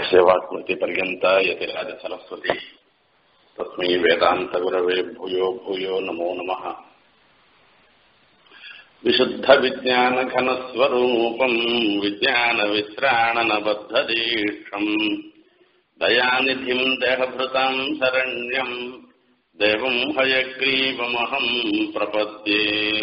यस्य वाक्मतिपर्यन्ता यतिराजसरस्वती तस्मै वेदान्तगुरवे भूयो भूयो नमो नमः विशुद्धविज्ञानघनस्वरूपम् विज्ञानविश्राणनबद्धदीक्षम् दयानिधिम् देहभृताम् शरण्यम् देवम् हयग्रीवमहम् प्रपद्ये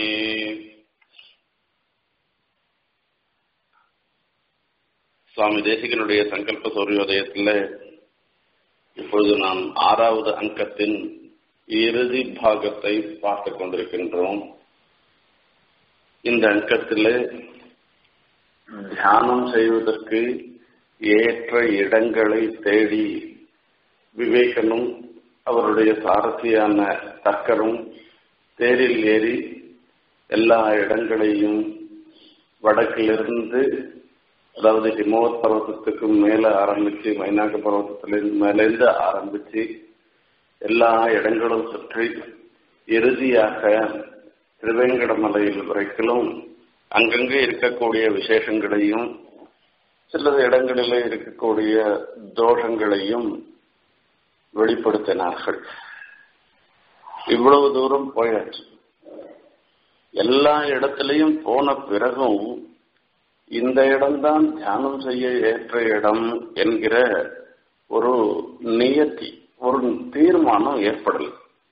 சுவாமி தேசிகனுடைய சங்கல்ப சூரியோதயத்தில் இப்பொழுது நாம் ஆறாவது அங்கத்தின் இறுதி பாகத்தை பார்த்து கொண்டிருக்கின்றோம் இந்த அங்கத்தில் தியானம் செய்வதற்கு ஏற்ற இடங்களை தேடி விவேகனும் அவருடைய சாரதியான தக்கரும் தேரில் ஏறி எல்லா இடங்களையும் வடக்கிலிருந்து அதாவது ஹிமவத் பர்வத்தத்துக்கு மேல ஆரம்பிச்சு மைனாக பர்வத்தத்திலிருந்து மேலேருந்து ஆரம்பிச்சு எல்லா இடங்களும் சுற்றி இறுதியாக திருவேங்கடமலையில் வரைக்கும் அங்கங்கே இருக்கக்கூடிய விசேஷங்களையும் சில இடங்களிலே இருக்கக்கூடிய தோஷங்களையும் வெளிப்படுத்தினார்கள் இவ்வளவு தூரம் போயாச்சு எல்லா இடத்திலையும் போன பிறகும் இந்த இடம்தான் தியானம் செய்ய ஏற்ற இடம் என்கிற ஒரு நியத்தி ஒரு தீர்மானம் ஏற்படல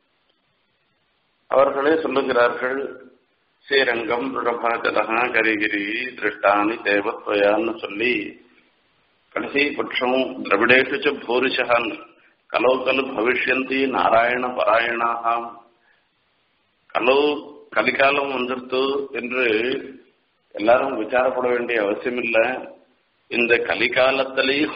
அவர்களே சொல்லுகிறார்கள் ஸ்ரீரங்கம் பிரபாஜலகா கரிகிரி திருஷ்டானி தேவத்வயான்னு சொல்லி கடைசி பட்சம் திரவிடேஷு பூரிஷகான் கலோ கலு பவிஷ்யந்தி நாராயண பராயணாகாம் கலோ கலிகாலம் வந்துருத்து என்று எல்லாரும் விசாரப்பட வேண்டிய அவசியம் இல்லை இந்த கலிகாலத்திலையும்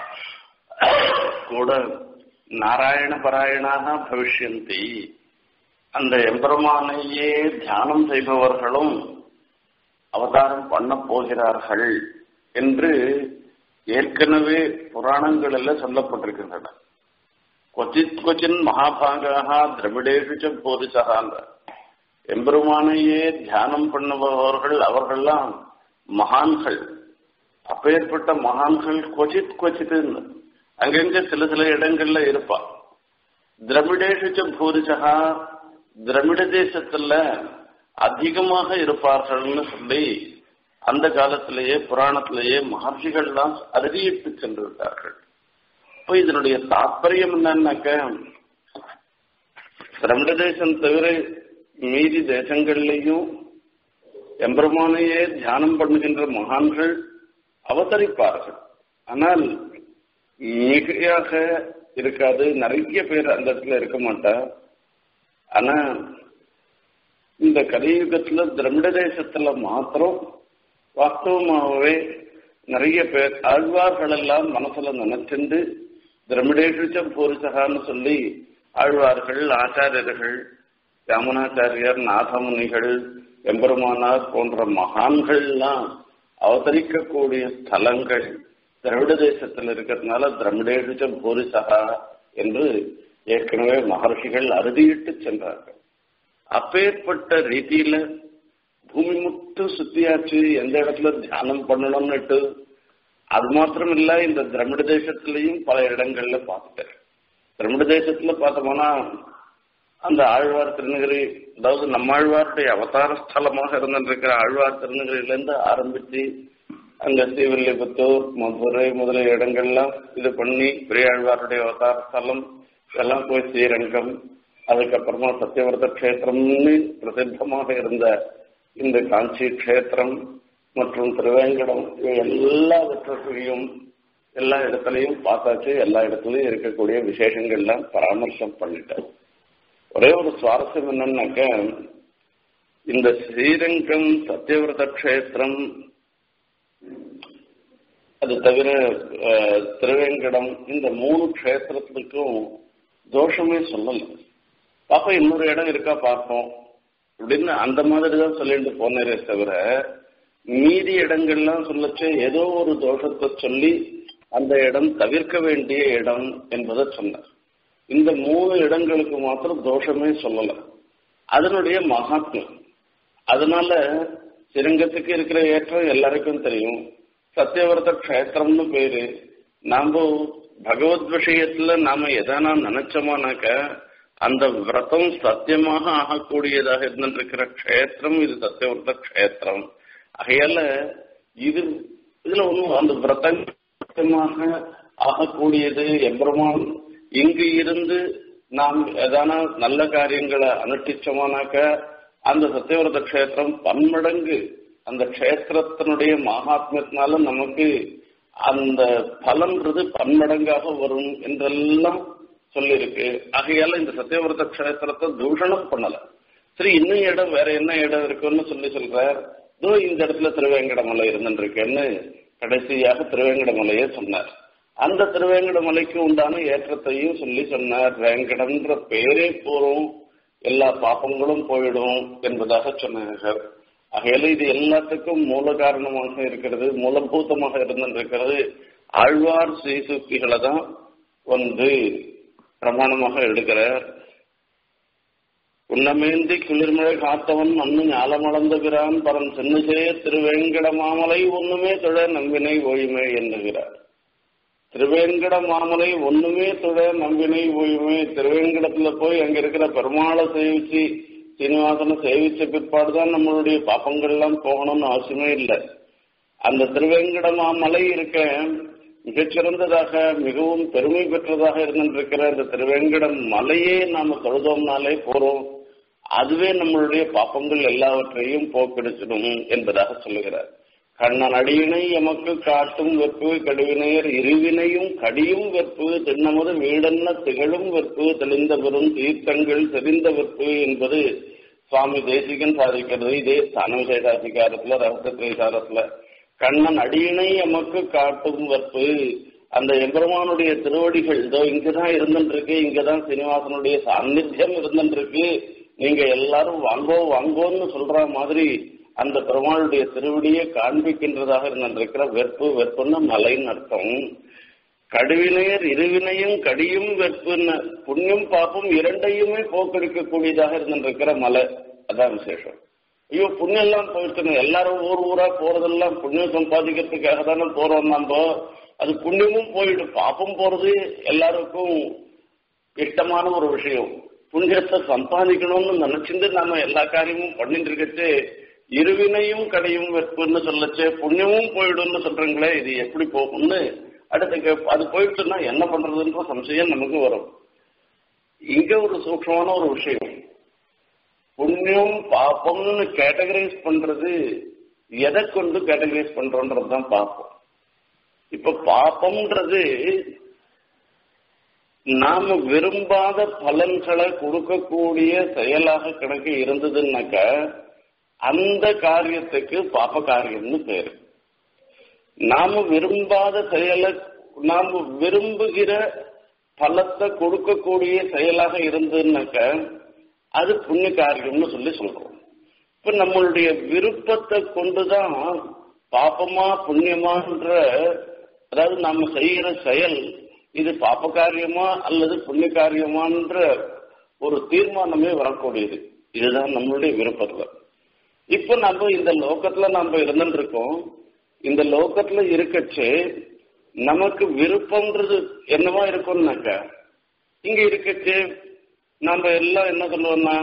கூட நாராயண பராயணாக பவிஷ்யந்தி அந்த எம்பெருமானையே தியானம் செய்பவர்களும் அவதாரம் பண்ண போகிறார்கள் என்று ஏற்கனவே புராணங்களில் சொல்லப்பட்டிருக்கின்றன கொச்சித் கொச்சின் மகாபாகாக திரவிடேஷு போதிசகான்ற எம்பெருமானையே தியானம் பண்ணுபவர்கள் அவர்கள்லாம் மகான்கள் அப்பேற்பட்ட மகான்கள் கொச்சித் கொச்சித்து அங்கங்க சில சில இடங்கள்ல இருப்பா திரமிடேஷு பூரிசகா திரமிட தேசத்துல அதிகமாக இருப்பார்கள்னு சொல்லி அந்த காலத்திலேயே புராணத்திலேயே மகர்ஷிகள்லாம் அறுதியிட்டு சென்று விட்டார்கள் இப்போ இதனுடைய தாற்பயம் என்னன்னாக்க திரமிட தேசம் தவிர மீதி தேசங்கள்லையும் எம்பெருமானையே தியானம் பண்ணுகின்ற மகான்கள் அவதரிப்பார்கள் ஆனால் மிகையாக இருக்காது நிறைய பேர் அந்த இடத்துல இருக்க மாட்டா ஆனா இந்த கலியுகத்துல திரமிட தேசத்துல மாத்திரம் வாஸ்தவமாகவே நிறைய பேர் ஆழ்வார்கள் எல்லாம் மனசுல நினைச்சிருந்து திரமிடேஷுச்ச பூரிசகான்னு சொல்லி ஆழ்வார்கள் ஆச்சாரியர்கள் ராமனாச்சாரியர் நாதமுனிகள் எம்பெருமானார் போன்ற மகான்கள்லாம் அவதரிக்கக்கூடிய ஸ்தலங்கள் திராவிட தேசத்தில் இருக்கிறதுனால திரமிடேஷ பூரிசகா என்று ஏற்கனவே மகர்ஷிகள் அறுதியிட்டு சென்றார்கள் அப்பேற்பட்ட ரீதியில பூமி மட்டும் சுத்தியாச்சு எந்த இடத்துல தியானம் பண்ணணும்னுட்டு அது மாத்திரம் இல்ல இந்த திரமிட தேசத்திலையும் பல இடங்கள்ல பார்த்துட்டேன் திரமிட தேசத்துல பார்த்தோம்னா அந்த ஆழ்வார் திருநகரி அதாவது நம்மாழ்வாருடைய அவதார ஸ்தலமாக இருந்திருக்கிற ஆழ்வார் திருநகரிலிருந்து ஆரம்பிச்சு அங்க ஸ்ரீவில்லிபுத்தூர் மதுரை முதலிய இடங்கள்லாம் இது பண்ணி பெரியாழ்வாருடைய அவதார ஸ்தலம் இதெல்லாம் போய் ஸ்ரீரங்கம் அதுக்கப்புறமா சத்தியவரத கஷேத்திரம்னு பிரசித்தமாக இருந்த இந்த காஞ்சி கஷேத்திரம் மற்றும் திருவேங்கடம் எல்லாவற்றையும் எல்லா இடத்துலையும் பார்த்தாச்சு எல்லா இடத்துலையும் இருக்கக்கூடிய விசேஷங்கள்லாம் பராமர்சம் பண்ணிட்டேன் ஒரே ஒரு சுவாரஸ்யம் என்னன்னாக்க இந்த ஸ்ரீரங்கம் சத்தியவிரத கஷேத்திரம் அது தவிர திருவேங்கடம் இந்த மூணு கஷேத்திரத்துக்கும் தோஷமே சொல்லல பாப்பா இன்னொரு இடம் இருக்கா பார்ப்போம் அப்படின்னு அந்த மாதிரி தான் சொல்லிட்டு போனேரே தவிர மீதி இடங்கள்லாம் சொல்லச்சு ஏதோ ஒரு தோஷத்தை சொல்லி அந்த இடம் தவிர்க்க வேண்டிய இடம் என்பதை சொன்னார் இந்த மூணு இடங்களுக்கு மாத்திரம் தோஷமே சொல்லல அதனுடைய மகாத்மியம் அதனால சிரங்கத்துக்கு இருக்கிற ஏற்றம் எல்லாருக்கும் தெரியும் சத்தியவரத க்ஷேத்திரம்னு பேரு நாம பகவத் விஷயத்துல நாம எதனா நினைச்சோமானாக்க அந்த விரதம் சத்தியமாக ஆகக்கூடியதாக இருந்திருக்கிற க்ஷேத்திரம் இது சத்தியவர்த்த க்ஷேத்திரம் ஆகையால இது இதுல ஒன்றும் அந்த விரதம் சத்தியமாக ஆகக்கூடியது எம்பெருமான் இங்கு இருந்து நாம் எதான நல்ல காரியங்களை அனுஷ்டிச்சோமானாக்க அந்த சத்தியவிரத க்ஷேத்திரம் பன்மடங்கு அந்த க்ஷேத்திரத்தினுடைய மகாத்மியத்தினால நமக்கு அந்த பலன்றது பன்மடங்காக வரும் என்றெல்லாம் சொல்லியிருக்கு ஆகையால இந்த சத்தியவிரத க்ஷேத்திரத்தை தூஷணம் பண்ணல சரி இன்னும் இடம் வேற என்ன இடம் இருக்குன்னு சொல்லி சொல்றார் இதோ இந்த இடத்துல திருவேங்கடமலை இருந்துருக்குன்னு கடைசியாக திருவேங்கடமலையே சொன்னார் அந்த திருவேங்கடமலைக்கு உண்டான ஏற்றத்தையும் சொல்லி சொன்னார் வேங்கடம்ன்ற பேரே போறோம் எல்லா பாப்பங்களும் போயிடும் என்பதாக சொன்னார்கள் ஆகையால இது எல்லாத்துக்கும் மூல காரணமாக இருக்கிறது மூலபூதமாக இருந்திருக்கிறது ஆழ்வார் ஸ்ரீசுக்திகளை தான் வந்து பிரமாணமாக எடுக்கிறார் உன்னமேந்தி குளிர்மழை காத்தவன் மண்ணு ஞாலமளந்த பிரான் பரன் சென்னுசே திருவேங்கட மாமலை ஒண்ணுமே தொழ நம்பினை ஓய்மை எண்ணுகிறார் திருவேங்கட மாமலை ஒண்ணுமே தொழ நம்பினை ஓய்மை திருவேங்கடத்துல போய் அங்க இருக்கிற பெருமாளை சேவிச்சு சீனிவாசனை சேவிச்ச பிற்பாடுதான் நம்மளுடைய பாப்பங்கள் எல்லாம் போகணும்னு அவசியமே இல்லை அந்த திருவேங்கட மாமலை இருக்க மிகச்சிறந்ததாக மிகவும் பெருமை பெற்றதாக இருந்திருக்கிற இந்த திருவேங்கடம் மலையே நாம தொழுதோம்னாலே போறோம் அதுவே நம்மளுடைய பாப்பங்கள் எல்லாவற்றையும் போக்கெடுச்சிடும் என்பதாக சொல்லுகிறார் கண்ணன் அடியினை எமக்கு காட்டும் வெப்பு கடுவினையர் இருவினையும் கடியும் வெப்பு திண்ணமது வீடன்ன திகழும் வெப்பு தெளிந்த பெறும் தீர்த்தங்கள் தெரிந்த வெப்பு என்பது சுவாமி தேசிகன் சாதிக்கிறது இதே ஸ்தானவிசேஷாதிகாரத்துல ரகசியத்திரசாரத்துல கண்ணன் அடியினை எமக்கு காட்டும் வெப்பு அந்த எம்பெருமானுடைய திருவடிகள் இதோ இங்கதான் இருந்துருக்கு இங்கதான் சீனிவாசனுடைய சாநித்தியம் இருந்துருக்கு நீங்க எல்லாரும் வாங்கோ வாங்கோன்னு சொல்ற மாதிரி அந்த பெருமாளுடைய திருவடியை காண்பிக்கின்றதாக இருந்திருக்கிற வெற்பு வெப்புன்னு மலைன்னு அர்த்தம் கடுவினையர் இருவினையும் கடியும் வெப்புன்னு புண்ணியம் பாப்பும் இரண்டையுமே போக்கெடுக்கக்கூடியதாக இருந்திருக்கிற மலை அதான் விசேஷம் ஐயோ புண்ணியம் எல்லாம் போயிட்டு எல்லாரும் ஊர் ஊரா போறதெல்லாம் புண்ணியம் சம்பாதிக்கிறதுக்காக தானே போறோம் நம்ம அது புண்ணியமும் போயிடும் பாப்பம் போறது எல்லாருக்கும் இஷ்டமான ஒரு விஷயம் புண்ணியத்தை சம்பாதிக்கணும்னு நினைச்சிட்டு நாம எல்லா காரியமும் பண்ணிட்டு இருக்கச்சு இருவினையும் கடையும் வெப்புன்னு சொல்லச்சு புண்ணியமும் போயிடும்னு சொல்றீங்களே இது எப்படி போகும்னு அடுத்து அது போயிடுச்சுன்னா என்ன பண்றதுன்ற சம்சயம் நமக்கு வரும் இங்க ஒரு சூக்ஷமான ஒரு விஷயம் புண்ணியம் பாப்பம்னு கேட்டகரைஸ் பண்றது எதை கொண்டு கேட்டகரைஸ் பண்றோன்றதுதான் பார்ப்போம் இப்ப பாப்பம்ன்றது நாம விரும்பாத பலன்களை கொடுக்கக்கூடிய செயலாக கணக்கு இருந்ததுன்னாக்க அந்த காரியத்துக்கு பாப்ப காரியம்னு பேரு நாம விரும்பாத செயலை நாம விரும்புகிற பலத்தை கொடுக்கக்கூடிய செயலாக இருந்ததுன்னாக்க அது புண்ணிய காரியம்னு சொல்லி சொல்றோம் இப்ப நம்மளுடைய விருப்பத்தை கொண்டுதான் பாப்பமா புண்ணியமான்ற அதாவது நம்ம செய்கிற செயல் இது பாப்ப காரியமா அல்லது புண்ணிய காரியமான்ற ஒரு தீர்மானமே வரக்கூடியது இதுதான் நம்மளுடைய விருப்பத்துல இப்ப நம்ம இந்த லோக்கத்துல நம்ம இருந்துட்டு இருக்கோம் இந்த லோக்கத்துல இருக்கச்சு நமக்கு விருப்பம்ன்றது என்னவா இருக்கும்னாக்க இங்க இருக்கச்சு நம்ம எல்லாம் என்ன சொல்லுவோம்னா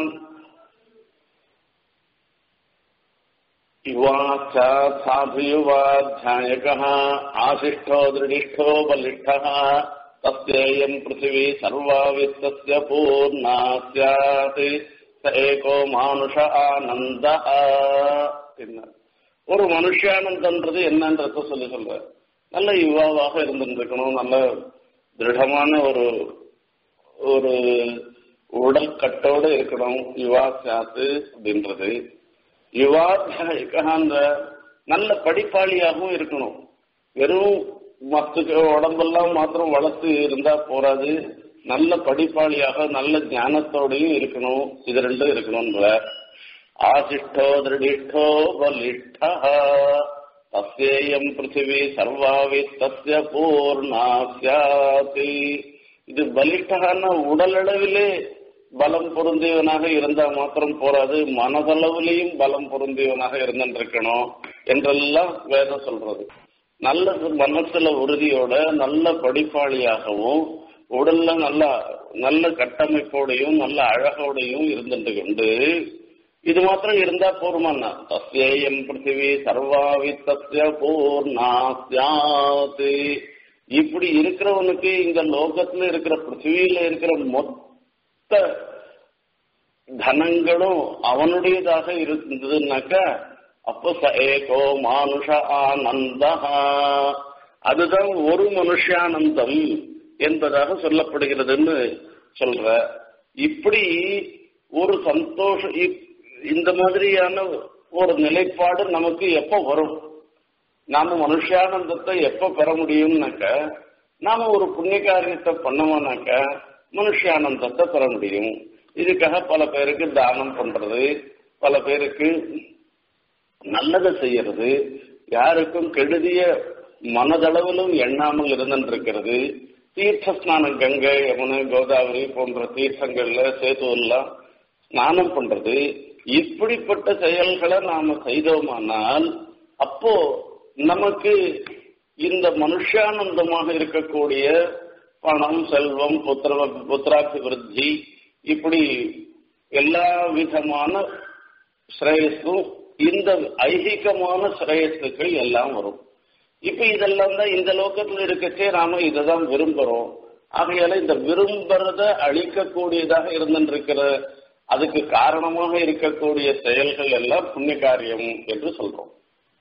யுவாச்சா சாது யுவாத்தியாயக ஆசிஷ்டோ திருடிஷ்டோ பலிஷ்ட தஸ்யேயம் பிருத்திவி சர்வா வித்தஸ்ய பூர்ணா ஸ்யாத் ச ஏகோ மானுஷ ஆனந்த ஒரு மனுஷானந்தன்றது என்னன்றத சொல்லி சொல்ற நல்ல யுவாவாக இருந்திருக்கணும் நல்ல திருடமான ஒரு ஒரு உடல் கட்டோடு இருக்கணும் யுவா சாத்து அப்படின்றது யுவாத்தியாயக்கான்ற நல்ல படிப்பாளியாகவும் இருக்கணும் வெறும் மத்த உடம்பெல்லாம் மாத்திரம் வளர்த்து இருந்தா போறாது நல்ல படிப்பாளியாக நல்ல ஞானத்தோடையும் இருக்கணும் இது ரெண்டும் இருக்கணும்ல ஆசிஷ்டோ திருடிஷ்டோ பலிஷ்டா தஸ்யேயம் பிருத்திவி சர்வாவி தஸ்ய பூர்ணா சியாதி இது பலிஷ்டகான உடலளவிலே பலம் பொருந்தியவனாக இருந்தா மாத்திரம் போராது மனதளவிலையும் பலம் பொருந்தியவனாக இருந்திருக்கணும் என்றெல்லாம் வேதம் சொல்றது நல்ல மனசுல உறுதியோட நல்ல படிப்பாளியாகவும் உடல்ல நல்ல நல்ல கட்டமைப்போடையும் நல்ல அழகோடையும் இருந்துட்டு கொண்டு இது மாத்திரம் இருந்தா போருமாண்ணா தஸ்யேயம் பிருத்திவி சர்வாவித்தஸ்ய பூர்ணா சியாத் இப்படி இருக்கிறவனுக்கு இந்த லோகத்துல இருக்கிற பிருத்திவியில இருக்கிற மொத்த தனங்களும் அவனுடையதாக இருந்ததுன்னாக்கா அப்போ ச ஏகோ மானுஷ ஆனந்தா அதுதான் ஒரு மனுஷானந்தம் என்பதாக சொல்லப்படுகிறதுன்னு சொல்ற இப்படி ஒரு சந்தோஷம் இந்த மாதிரியான ஒரு நிலைப்பாடு நமக்கு எப்ப வரும் நாம மனுஷானந்தத்தை எப்ப பெற முடியும்னாக்க நாம ஒரு புண்ணிய காரியத்தை பண்ணோம்னாக்க மனுஷானந்தத்தை பெற முடியும் இதுக்காக பல பேருக்கு தானம் பண்றது பல பேருக்கு நல்லதை செய்யறது யாருக்கும் கெடுதிய மனதளவிலும் எண்ணாமல் இருந்திருக்கிறது தீர்த்த ஸ்நானம் கங்கை யமுனை கோதாவரி போன்ற தீர்த்தங்கள்ல சேத்துவெல்லாம் ஸ்நானம் பண்றது இப்படிப்பட்ட செயல்களை நாம செய்தோமானால் அப்போ நமக்கு இந்த மனுஷானந்தமாக இருக்கக்கூடிய பணம் செல்வம் புத்திர புத்திராட்சி விருத்தி இப்படி எல்லா விதமான ஸ்ரேயஸும் இந்த ஐகிகமான ஸ்ரேயஸுகள் எல்லாம் வரும் இப்ப இதெல்லாம் தான் இந்த லோகத்துல இருக்கச்சே நாம இதைதான் விரும்புறோம் ஆகையால இந்த விரும்புறத அழிக்கக்கூடியதாக இருந்திருக்கிற அதுக்கு காரணமாக இருக்கக்கூடிய செயல்கள் எல்லாம் புண்ணிய காரியம் என்று சொல்றோம்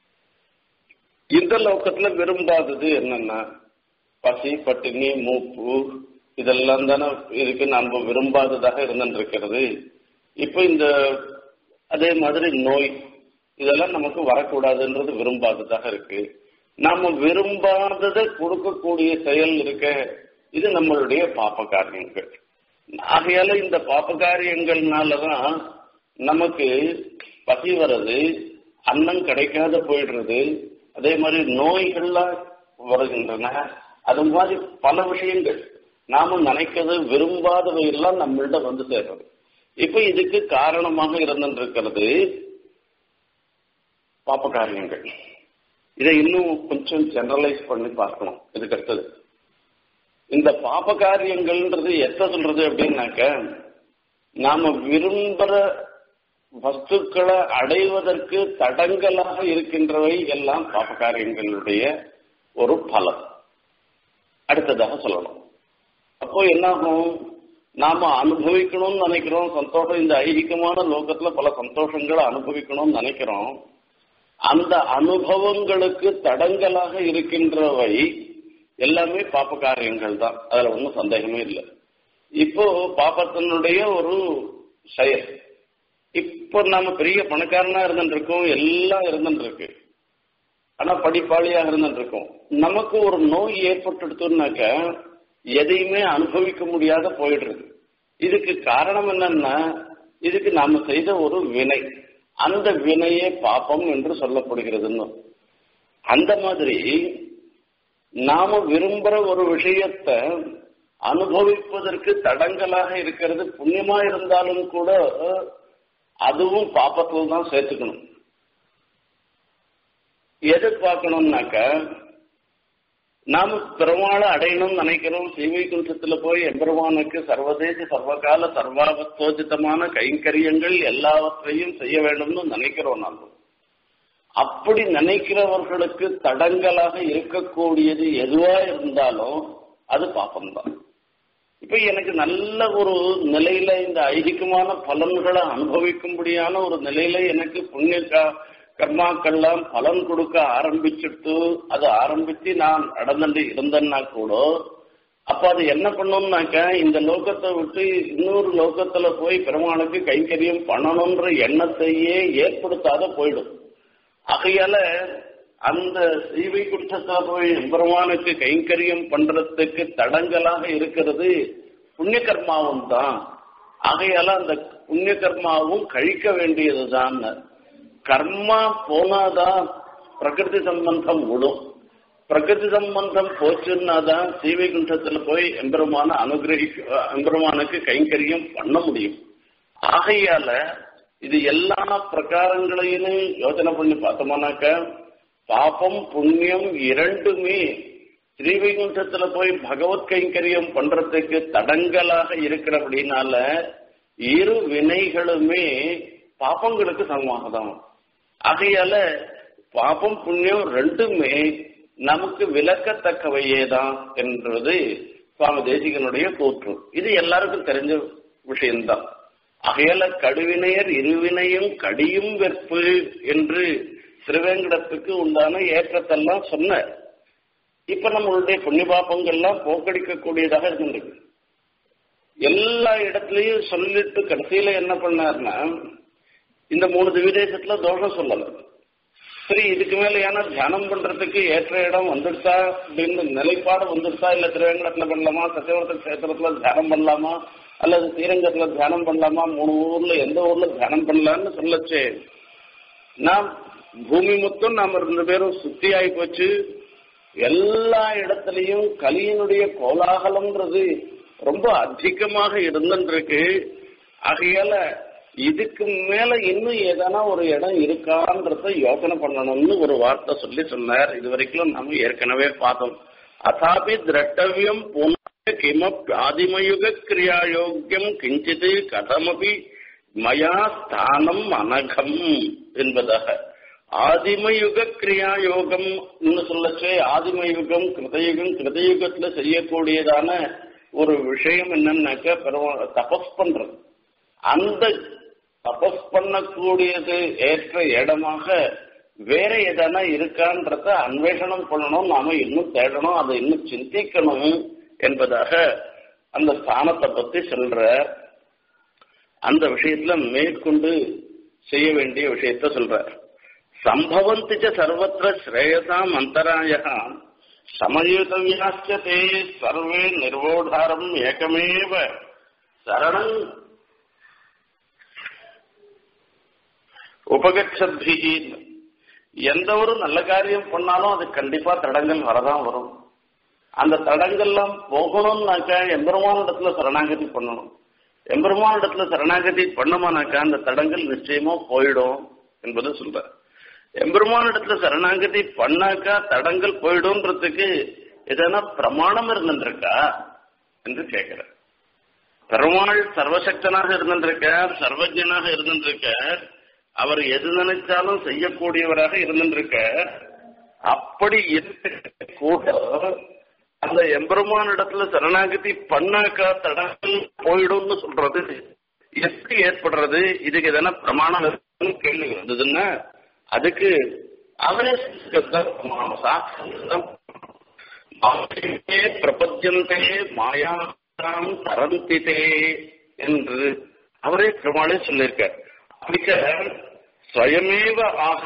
இந்த லோகத்துல விரும்பாதது என்னன்னா பசி பட்டினி மூப்பு இதெல்லாம் தானே இதுக்கு நம்ம விரும்பாததாக இருந்திருக்கிறது இப்ப இந்த அதே மாதிரி நோய் இதெல்லாம் நமக்கு வரக்கூடாதுன்றது விரும்பாததாக இருக்கு நாம விரும்பாததை கொடுக்கக்கூடிய செயல் இருக்க இது நம்மளுடைய பாப்ப காரியங்கள் ஆகையால இந்த பாப்ப காரியங்கள்னாலதான் நமக்கு பசி வர்றது அன்னம் கிடைக்காத போயிடுறது அதே மாதிரி நோய்கள்லாம் வருகின்றன அது மாதிரி பல விஷயங்கள் நாம நினைக்கிறது விரும்பாதவை எல்லாம் நம்மள்ட வந்து சேர்றது இப்ப இதுக்கு காரணமாக இருந்திருக்கிறது பாப்ப காரியங்கள் இதை இன்னும் கொஞ்சம் ஜெனரலைஸ் பண்ணி பார்க்கணும் இதுக்கு அடுத்தது இந்த பாப காரியங்கள்ன்றது எத்த சொல்றது அப்படின்னாக்க நாம விரும்புற வஸ்துக்களை அடைவதற்கு தடங்கலாக இருக்கின்றவை எல்லாம் பாப காரியங்களுடைய ஒரு பலம் அடுத்ததாக சொல்லணும் அப்போ என்னாகும் நாம அனுபவிக்கணும்னு நினைக்கிறோம் சந்தோஷம் இந்த ஐகிகமான லோகத்துல பல சந்தோஷங்களை அனுபவிக்கணும்னு நினைக்கிறோம் அந்த அனுபவங்களுக்கு தடங்கலாக இருக்கின்றவை எல்லாமே பாப்ப காரியங்கள் தான் அதுல ஒன்றும் சந்தேகமே இல்லை இப்போ பாப்பத்தினுடைய ஒரு செயல் இப்போ நாம பெரிய பணக்காரனா இருந்துருக்கோம் எல்லாம் இருந்துருக்கு ஆனா படிப்பாளியாக இருந்துருக்கோம் நமக்கு ஒரு நோய் ஏற்பட்டுடுத்துனாக்க எதையுமே அனுபவிக்க முடியாத போயிடுறது இதுக்கு காரணம் என்னன்னா இதுக்கு நாம செய்த ஒரு வினை அந்த வினையே பாப்பம் என்று சொல்லப்படுகிறதுன்னு அந்த மாதிரி நாம விரும்புற ஒரு விஷயத்த அனுபவிப்பதற்கு தடங்கலாக இருக்கிறது புண்ணியமா இருந்தாலும் கூட அதுவும் பாப்பத்தில் தான் சேர்த்துக்கணும் எது பார்க்கணும்னாக்க நாம பெருமாளை அடையணும்னு நினைக்கிறோம் சீவைகுண்டத்துல போய் எம்பெருமானுக்கு சர்வதேச சர்வகால சர்வாபத்தோஜிதமான கைங்கரியங்கள் எல்லாவற்றையும் செய்ய வேண்டும்னு நினைக்கிறோம் நாம அப்படி நினைக்கிறவர்களுக்கு தடங்கலாக இருக்கக்கூடியது எதுவா இருந்தாலும் அது பாப்பம்தான் இப்ப எனக்கு நல்ல ஒரு நிலையில இந்த ஐதிகமான பலன்களை அனுபவிக்கும்படியான ஒரு நிலையில எனக்கு புண்ணிய கர்மாக்கள்லாம் பலன் கொடுக்க ஆரம்பிச்சுட்டு அது ஆரம்பிச்சு நான் நடந்துட்டு இருந்தேன்னா கூட அப்ப அது என்ன பண்ணும்னாக்க இந்த லோகத்தை விட்டு இன்னொரு லோகத்துல போய் பெருமானுக்கு கைங்கரியம் பண்ணணும்ன்ற எண்ணத்தையே ஏற்படுத்தாத போயிடும் ஆகையால அந்த சீவை குற்றத்தை போய் பெருமானுக்கு கைங்கரியம் பண்றதுக்கு தடங்கலாக இருக்கிறது புண்ணிய கர்மாவும் தான் ஆகையால அந்த புண்ணிய கர்மாவும் கழிக்க வேண்டியதுதான் கர்மா போனாதான் பிரகிருதி சம்பந்தம் விடும் பிரகிருதி சம்பந்தம் போச்சுன்னாதான் சீவைகுண்டத்துல போய் எம்பெருமான அனுகிரகிக்க எம்பெருமானுக்கு கைங்கரியம் பண்ண முடியும் ஆகையால இது எல்லா பிரகாரங்களையும் யோசனை பண்ணி பார்த்தோம்னாக்க பாபம் புண்ணியம் இரண்டுமே ஸ்ரீவைகுண்டத்துல போய் பகவத் கைங்கரியம் பண்றதுக்கு தடங்கலாக இருக்கிறபடினால இரு வினைகளுமே பாப்பங்களுக்கு சமமாக தான் ஆகையால பாபம் புண்ணியம் ரெண்டுமே நமக்கு விளக்கத்தக்கவையே தான் என்றது சுவாமி தேசிகனுடைய கூற்று இது எல்லாருக்கும் தெரிஞ்ச விஷயம்தான் ஆகையால கடுவினையர் இருவினையும் கடியும் வெற்பு என்று திருவேங்கடத்துக்கு உண்டான ஏற்றத்தெல்லாம் சொன்னார் இப்ப நம்மளுடைய புண்ணிய பாப்பங்கள்லாம் போக்கடிக்கக்கூடியதாக இருக்கின்றது எல்லா இடத்துலயும் சொல்லிட்டு கடைசியில என்ன பண்ணார்னா இந்த மூணு திவிதேசத்துல தோஷம் சொல்லல சரி இதுக்கு மேல ஏன்னா தியானம் பண்றதுக்கு ஏற்ற இடம் வந்துடுச்சா அப்படின்னு நிலைப்பாடு வந்துடுச்சா இல்ல திருவேங்கடத்துல பண்ணலாமா சத்தியவரத்த கஷேத்திரத்துல தியானம் பண்ணலாமா அல்லது ஸ்ரீரங்கத்துல தியானம் பண்ணலாமா மூணு ஊர்ல எந்த ஊர்ல தியானம் பண்ணலாம்னு சொல்லச்சே நாம் பூமி மொத்தம் நாம ரெண்டு பேரும் சுத்தி ஆகி போச்சு எல்லா இடத்துலயும் கலியினுடைய கோலாகலம்ன்றது ரொம்ப அதிகமாக இருந்துருக்கு ஆகையால இதுக்கு மேல இன்னும் ஏதானா ஒரு இடம் இருக்கான்றத யோசனை பண்ணணும்னு ஒரு வார்த்தை சொல்லி சொன்னார் இது வரைக்கும் நம்ம ஏற்கனவே பார்த்தோம் அதாபி திரட்டவியம் புனः கிமப் ஆதிமயுக கிரியாயோக்கியம் கிஞ்சித் கதமபி மயா ஸ்தானம் அனகம் என்பதாக ஆதிமயுக கிரியா யோகம் சொல்லச்சே ஆதிமயுகம் கிருதயுகம் கிருதயுகத்துல செய்யக்கூடியதான ஒரு விஷயம் என்னன்னாக்க பெருமா- தபஸ் பண்றது அந்த தபஸ் பண்ணக்கூடியது ஏற்ற இடமாக வேற எதனா இருக்கான்றத அன்வேஷணம் பண்ணணும் நாம இன்னும் தேடணும் அதை இன்னும் சிந்திக்கணும் என்பதாக அந்த ஸ்தானத்தை பத்தி சொல்ற அந்த விஷயத்துல மேற்கொண்டு செய்ய வேண்டிய விஷயத்த சொல்ற சம்பவந்தி ச சர்வத்திர ஸ்ரேயசாம் அந்தராய சமயுதவியாச்ச தே சர்வே நிர்வோடாரம் ஏகமேவ சரணம் உபகட்சத்பிகி எந்த ஒரு நல்ல காரியம் பண்ணாலும் அது கண்டிப்பா தடங்கள் வரதான் வரும் அந்த தடங்கள்லாம் போகணும்னாக்கா எம்பெருமான இடத்துல சரணாகதி பண்ணணும் எம்பெருமான இடத்துல சரணாகதி பண்ணமானாக்கா அந்த தடங்கள் நிச்சயமா போயிடும் என்பது சொல்ற எம்பெருமான இடத்துல சரணாகதி பண்ணாக்கா தடங்கள் போயிடும்ன்றதுக்கு எதனா பிரமாணம் இருந்துருக்கா என்று கேட்கிற பெருமாள் சர்வசக்தனாக இருந்திருக்கார் சர்வஜனாக இருந்திருக்கார் அவர் எது நினைச்சாலும் செய்யக்கூடியவராக இருந்திருக்கார் அப்படி இருக்க கூட அந்த எம்பெருமான் இடத்துல சரணாகதி பண்ணாக்கா தடங்கள் போயிடும்னு சொல்றது எப்படி ஏற்படுறது இதுக்கு எதனா பிரமாணம் இருக்குன்னு கேள்வி வந்ததுன்னா அதுக்கு அவரே சொல்லியிருக்கிறது பிரமாணம். சாஸ்திரம் மாயே பிரபஞ்சந்தே மாயாம் தரந்திதே என்று அவரே பெருமாளே சொல்லியிருக்கார் மிக ஸ்வயமேவ ஆக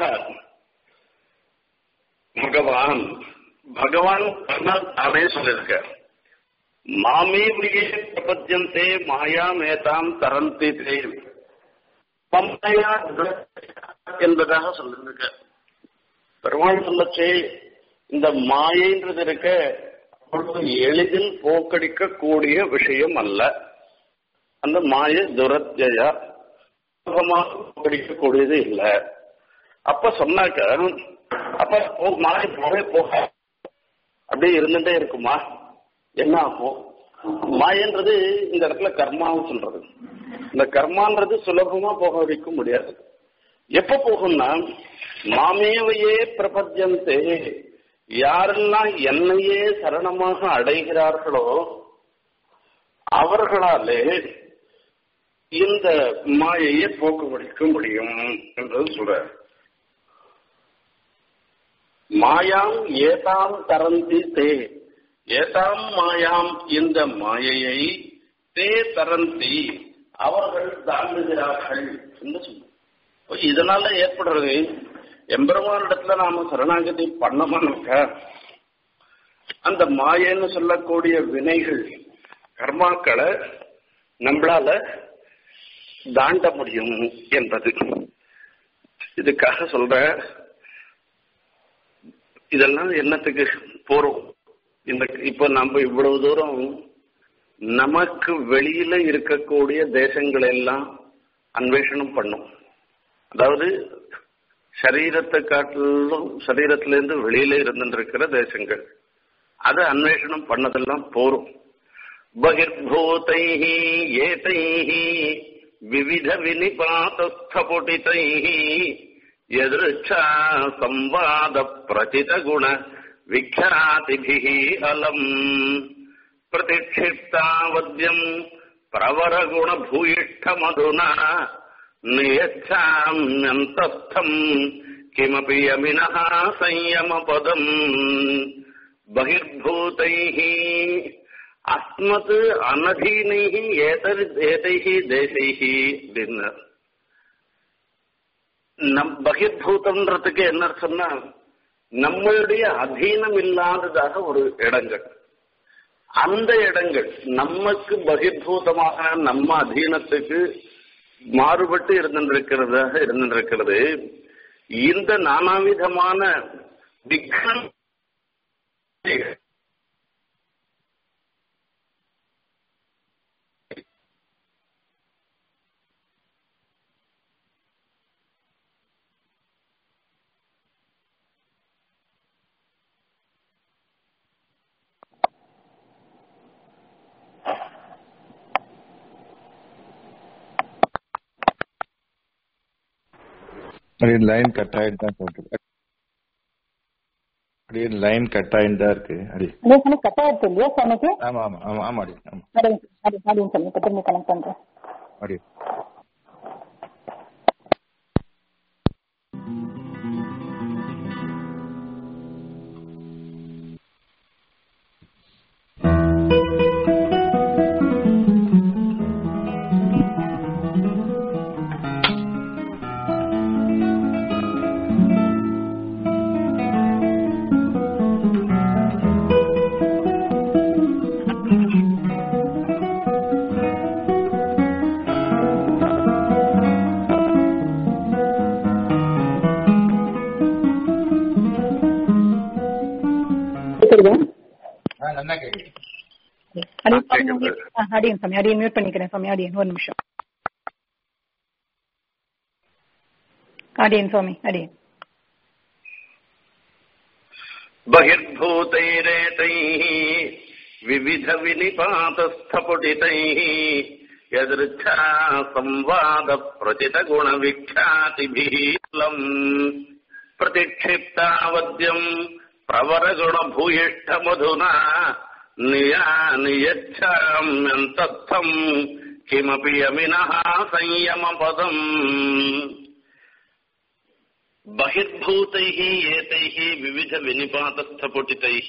பகவான் பகவான் தன்னால் தானே சொல்லியிருக்கார் மாமேவியே பிரபஞ்சந்தே மாயாமேதாம் தரந்தி தே மம்மையா என்பதாக சொல்லியிருக்கார் பெருமாள் சொல்லச்சே இந்த மாயைன்றது இருக்க அவ்வளவு எளிதில் போக்கடிக்க கூடிய விஷயம் அல்ல அந்த மாய துரத்யா சுலபமாக போக்கடிக்கக்கூடியது இல்லை அப்ப சொன்னாக்க அப்ப போ- மாய போகவே போக அப்படியே இருந்துட்டே இருக்குமா என்ன ஆகும் மாயன்றது இந்த இடத்துல கர்மாவும் சொல்றது இந்த கர்மான்றது சுலபமா போக வைக்க முடியாது எப்ப போகும்னா மாமேவையே பிரபஞ்சந்தே யாரெல்லாம் என்னையே சரணமாக அடைகிறார்களோ அவர்களாலே இந்த மாயையை போக்குவடிக்க முடியும் என்றது சொல்றார் மாயாம் ஏதாம் தரந்தி தே ஏதாம் மாயாம் இந்த மாயையை தே தரந்தி அவர்கள் தாண்டுகிறார்கள் என்று சொன்னார் அப்ப இதனால ஏற்படுறது எம்பெருமானிடத்துல நாம சரணாகதி பண்ணமானாக்க அந்த மாயன்னு சொல்லக்கூடிய வினைகள் கர்மாக்களை நம்மளால தாண்ட முடியும் என்பது இதுக்காக சொல்ற இதெல்லாம் என்னத்துக்கு போறோம் இந்த இப்ப நம்ம இவ்வளவு தூரம் நமக்கு வெளியில இருக்கக்கூடிய தேசங்களை எல்லாம் அன்வேஷணம் பண்ணும் அதாவது சரீரத்தை காட்டிலும் சரீரத்திலேருந்து வெளியில இருந்துருக்கிற தேசங்கள் அது அன்வேஷனம் பண்ணதெல்லாம் போரும் பகிர்பூதைः ஏதைः விவித வினிபாதஸ்தபுட்டிதைः எதிர்ச்சா சம்வாத பிரதித குண விக்யாதிபிः அலம் பிரதிக்ஷிப்தாவத்யம் பிரவரகுண பூயிஷ்டமதுனா நியச்சாம்யந்தஸ்தம் கிமபி யமினः संयमपदम् बहिर्भूतैः அஸ்மத் அனதீனைஹி ஏதர் ஏதைஹி தேசைஹி அப்படின்னு நம் பகிர்பூதம்ன்றதுக்கு என்ன சொன்னா நம்மளுடைய அதீனம் இல்லாததாக ஒரு இடங்கள் அந்த இடங்கள் நமக்கு பகிர்பூதமாக நம்ம அதீனத்துக்கு மாறுபட்டு இருந்திருக்கிறதாக இருந்திருக்கிறது இந்த நானாவிதமான விக்னம் அப்படியே லைன் கட் ஆயிட்டு தான் போட்டு அப்படியே லைன் கட் ஆயிட்டு தான் இருக்கு அடி அதே சமயம் கட் ஆயிடுச்சு இல்லையா சாமிக்கு ஆமா ஆமா ஆமா ஆமா அடி ஆமா அடி அடி அடின்னு சொல்லி இப்போ திரும்பி கனெக்ட் பண்றேன் அடி கேக்குதா ஆ, நல்லா கேக்குது அடி ஆ, கேக்குது. அடியன் சாமி அடியன் மியூட் பண்ணிக்கிறேன் சாமி அடியன் ஒரு நிமிஷம் அடியன் சுவாமி அடியன் बहिर्भूतैरेतैः विविधविनिपातस्थपुटितैः यदृच्छा संवादप्रचितगुणविख्यातिभिः लम् प्रतिक्षिप्तावद्यम् प्रवरगुणभूयिष्ठमधुना निया नियच्छाम्यन्तत्थम् किमपि यमिनः संयमपदम् பகிர்பூதைः ஏதைः விவித வினிபாதஸ்தபுட்டிதைः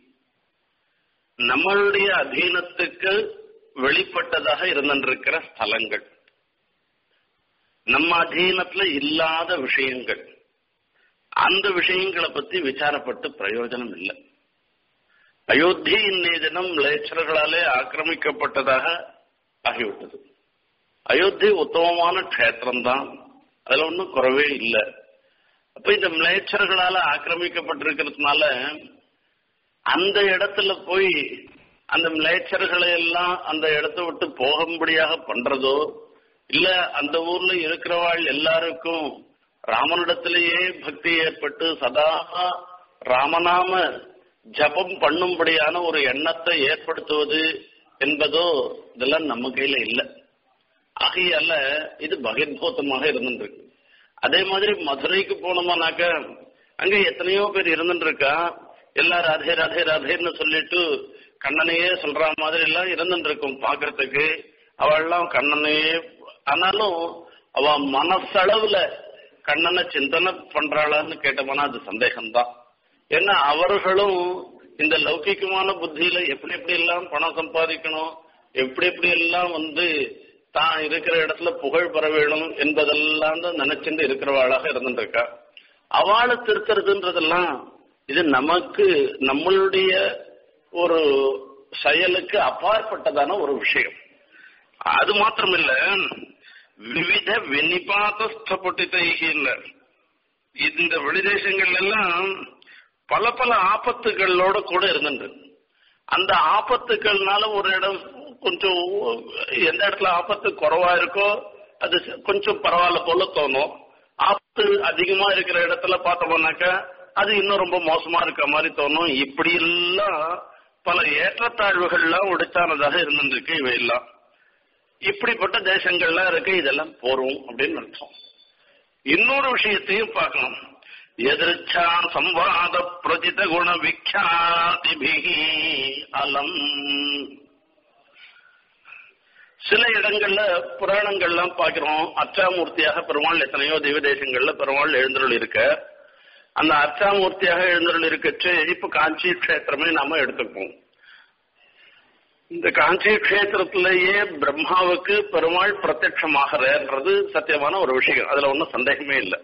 நம்மளுடைய அதீனத்துக்கு வெளிப்பட்டதாக இருந்திருக்கிற ஸ்தலங்கள் நம்ம அதீனத்துல இல்லாத விஷயங்கள் அந்த விஷயங்களை பத்தி விசாரப்பட்டு பிரயோஜனம் இல்லை அயோத்தி இன்னைய தினம் லேச்சர்களாலே ஆக்கிரமிக்கப்பட்டதாக ஆகிவிட்டது அயோத்தி உத்தமமான க்ஷேத்திரம் தான் அதுல ஒன்றும் குறவே இல்லை அப்ப இந்த மிளேச்சர்களால ஆக்கிரமிக்கப்பட்டிருக்கிறதுனால அந்த இடத்துல போய் அந்த மிளேச்சர்களை எல்லாம் அந்த இடத்தை விட்டு போகும்படியாக பண்றதோ இல்ல அந்த ஊர்ல இருக்கிறவாள் எல்லாருக்கும் ராமனிடத்திலேயே பக்தி ஏற்பட்டு சதா ராமநாம ஜபம் பண்ணும்படியான ஒரு எண்ணத்தை ஏற்படுத்துவது என்பதோ இதெல்லாம் நம்ம கையில இல்லை ஆகையால இது பகிர்பூத்தமாக இருந்துருக்கு அதே மாதிரி மதுரைக்கு போனோமானாக்க அங்க எத்தனையோ பேர் இருந்துட்டு இருக்கா எல்லாம் ராதே ராதே ராதேன்னு சொல்லிட்டு கண்ணனையே சொல்ற மாதிரி எல்லாம் இருந்துட்டு இருக்கும் பாக்குறதுக்கு அவள்லாம் கண்ணனையே ஆனாலும் அவ மனசளவுல கண்ணனை சிந்தனை பண்றாளான்னு கேட்டோம்னா அது சந்தேகம்தான் ஏன்னா அவர்களும் இந்த லௌகிகமான புத்தியில எப்படி எப்படி எல்லாம் பணம் சம்பாதிக்கணும் எப்படி எப்படி எல்லாம் வந்து தான் இருக்கிற இடத்துல புகழ் பெற வேணும் என்பதெல்லாம் தான் நினைச்சுட்டு இருக்கிறவாளாக இருந்துருக்கா அவளை திருத்துறதுன்றதெல்லாம் இது நமக்கு நம்மளுடைய ஒரு செயலுக்கு அப்பாற்பட்டதான ஒரு விஷயம் அது மாத்திரமில்ல விவித வினிபாதஸ்தபட்டிதைகின்ற இந்த வெளிதேசங்கள்ல எல்லாம் பல பல ஆபத்துகளோட கூட இருந்துட்டு அந்த ஆபத்துக்கள்னால ஒரு இடம் கொஞ்சம் எந்த இடத்துல ஆபத்து குறைவா இருக்கோ அது கொஞ்சம் பரவாயில்ல போல தோணும் ஆபத்து அதிகமா இருக்கிற இடத்துல பார்த்தோம்னாக்கா அது இன்னும் ரொம்ப மோசமா இருக்க மாதிரி தோணும் இப்படி எல்லாம் பல ஏற்றத்தாழ்வுகள்லாம் உடைத்தானதாக இருந்துருக்கு இவையெல்லாம் இப்படிப்பட்ட தேசங்கள்லாம் இருக்கு இதெல்லாம் போறோம் அப்படின்னு அர்த்தம் இன்னொரு விஷயத்தையும் பார்க்கணும் எதிர்ச்சா சம்வாத பிரஜித குண விக்யாதிபிகி அலம் சில இடங்கள்ல புராணங்கள்லாம் பார்க்கிறோம் அச்சாமூர்த்தியாக பெருமாள் எத்தனையோ தெய்வ தேசங்கள்ல பெருமாள் எழுந்தருள் இருக்க அந்த அச்சாமூர்த்தியாக எழுந்தருள் இருக்கச்சு இப்ப காஞ்சி கஷேத்திரமே நாம எடுத்துப்போம் இந்த காஞ்சி கஷேத்திரத்திலேயே பிரம்மாவுக்கு பெருமாள் பிரத்யட்சமாகிறன்றது சத்தியமான ஒரு விஷயம் அதுல ஒன்றும் சந்தேகமே இல்லை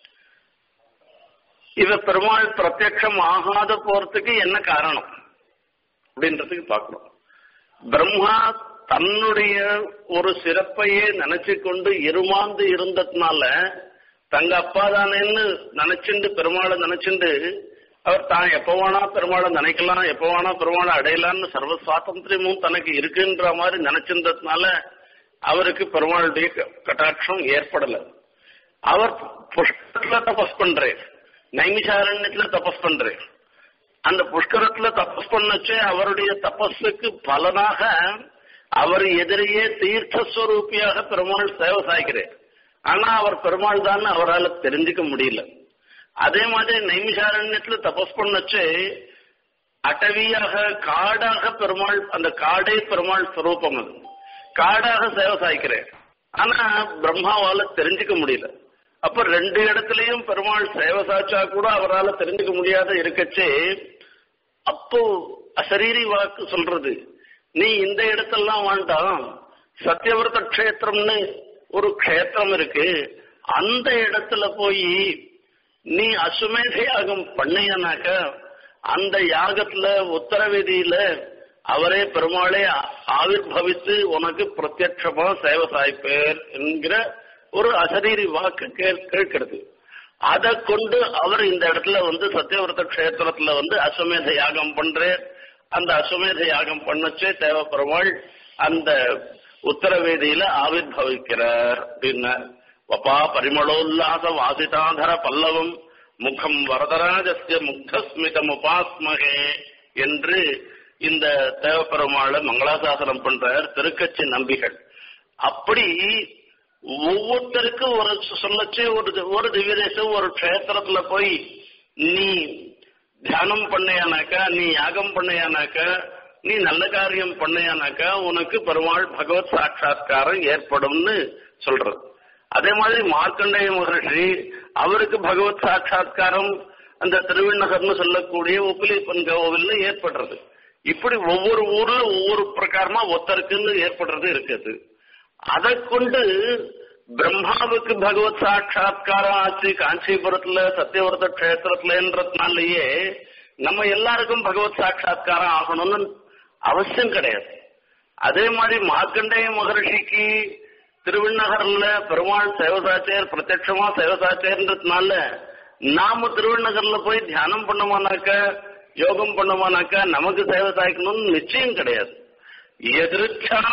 இவ பெருமாள் பிரத்யட்சம் ஆகாத போறதுக்கு என்ன காரணம் அப்படின்றதுக்கு பார்க்கணும் பிரம்மா தன்னுடைய ஒரு சிறப்பையே நினைச்சு கொண்டு இருமாந்து இருந்ததுனால தங்க அப்பா தானேன்னு நினைச்சுண்டு பெருமாளை நினைச்சுண்டு அவர் தான் எப்ப வேணா பெருமாளை நினைக்கலாம் எப்ப வேணா பெருமாளை அடையலாம்னு சர்வ சுவாதந்திரமும் தனக்கு இருக்குன்ற மாதிரி நினைச்சிருந்ததுனால அவருக்கு பெருமாளுடைய கட்டாட்சம் ஏற்படல அவர் புஷ்கரத்துல தபஸ் பண்றேன் நைமிஷாரண்யத்துல தபஸ் பண்றேன் அந்த புஷ்கரத்துல தபஸ் பண்ணச்சே அவருடைய தபஸுக்கு பலனாக அவர் எதிரையே தீர்த்தஸ்வரூபியாக பெருமாள் சேவை சாய்க்கிறேன் ஆனா அவர் பெருமாள் தான் அவரால் தெரிஞ்சுக்க முடியல அதே மாதிரி நைமிஷாரண்யத்துல தபஸ் பண்ணச்சு அட்டவியாக காடாக பெருமாள் அந்த காடே பெருமாள் ஸ்வரூபம் அது காடாக சேவை சாய்க்கிறேன் ஆனா பிரம்மாவால தெரிஞ்சுக்க முடியல அப்ப ரெண்டு இடத்துலயும் பெருமாள் சேவை சாய்ச்சா கூட அவரால் தெரிஞ்சுக்க முடியாத இருக்கச்சே அப்போ அசரீரி வாக்கு சொல்றது நீ இந்த இடத்தெல்லாம் வேண்டாம் சத்தியவிரத கஷேத்திரம்னு ஒரு க்ஷேத்திரம் இருக்கு அந்த இடத்துல போய் நீ அசுமேத யாகம் பண்ணையனாக்க அந்த யாகத்துல உத்தரவிதியில அவரே பெருமாளே ஆவிர் பவித்து உனக்கு பிரத்யட்சமா சேவை சாய்ப்பேர் என்கிற ஒரு அசரீரி வாக்கு கேட்கிறது அதை கொண்டு அவர் இந்த இடத்துல வந்து சத்தியவிரத கஷேத்திரத்துல வந்து அஸ்வமேத யாகம் பண்றார் அந்த அஸ்வமேத யாகம் பண்ணச்சே தேவ பெருமாள் அந்த உத்தரவேதியில ஆவிர் பவிக்கிறார் அப்படின்னு வபா பரிமளோல்லாச வாசிதாதர பல்லவம் முகம் வரதராஜஸ்ய முக்தஸ்மிதம் உபாஸ்மகே என்று இந்த தேவப்பெருமாளை மங்களாசாசனம் பண்றார் திருக்கட்சி நம்பிகள் அப்படி ஒவ்வொருத்தருக்கும் ஒரு சொல்லச்சு ஒரு ஒரு திவ்ய தேசம் ஒரு க்ஷேத்திரத்துல போய் நீ தியானம் பண்ணையானாக்கா நீ யாகம் பண்ணையானாக்கா நீ நல்ல காரியம் பண்ணையானாக்கா உனக்கு பெருமாள் பகவத் சாட்சா்காரம் ஏற்படும்னு சொல்றது அதே மாதிரி மார்க்கண்டேய மகர்ஷி அவருக்கு பகவத் சாட்சா்காரம் அந்த திருவிண்ணகர்னு சொல்லக்கூடிய உப்பிலிப்பன் கோவில்ல ஏற்படுறது இப்படி ஒவ்வொரு ஊர்ல ஒவ்வொரு பிரகாரமா ஒத்தருக்குன்னு ஏற்படுறது இருக்குது அதை கொண்டு பிரம்மாவுக்கு பகவத் சாட்சா்காரம் ஆச்சு காஞ்சிபுரத்துல சத்தியவரத கஷேத்திரத்துலன்றதுனாலயே நம்ம எல்லாருக்கும் பகவத் சாட்சா்காரம் ஆகணும்னு அவசியம் கிடையாது அதே மாதிரி மார்க்கண்டேய மகர்ஷிக்கு திருவிண்ணகர்ல பெருமாள் சேவசாச்சேர் பிரத்யட்சமா சேவசாச்சேர்ன்றதுனால நாம திருவிண்ணகர்ல போய் தியானம் பண்ணோமானாக்க யோகம் பண்ணோமானாக்கா நமக்கு சேவை சாய்க்கணும்னு நிச்சயம் கிடையாது எதிர்ச்சா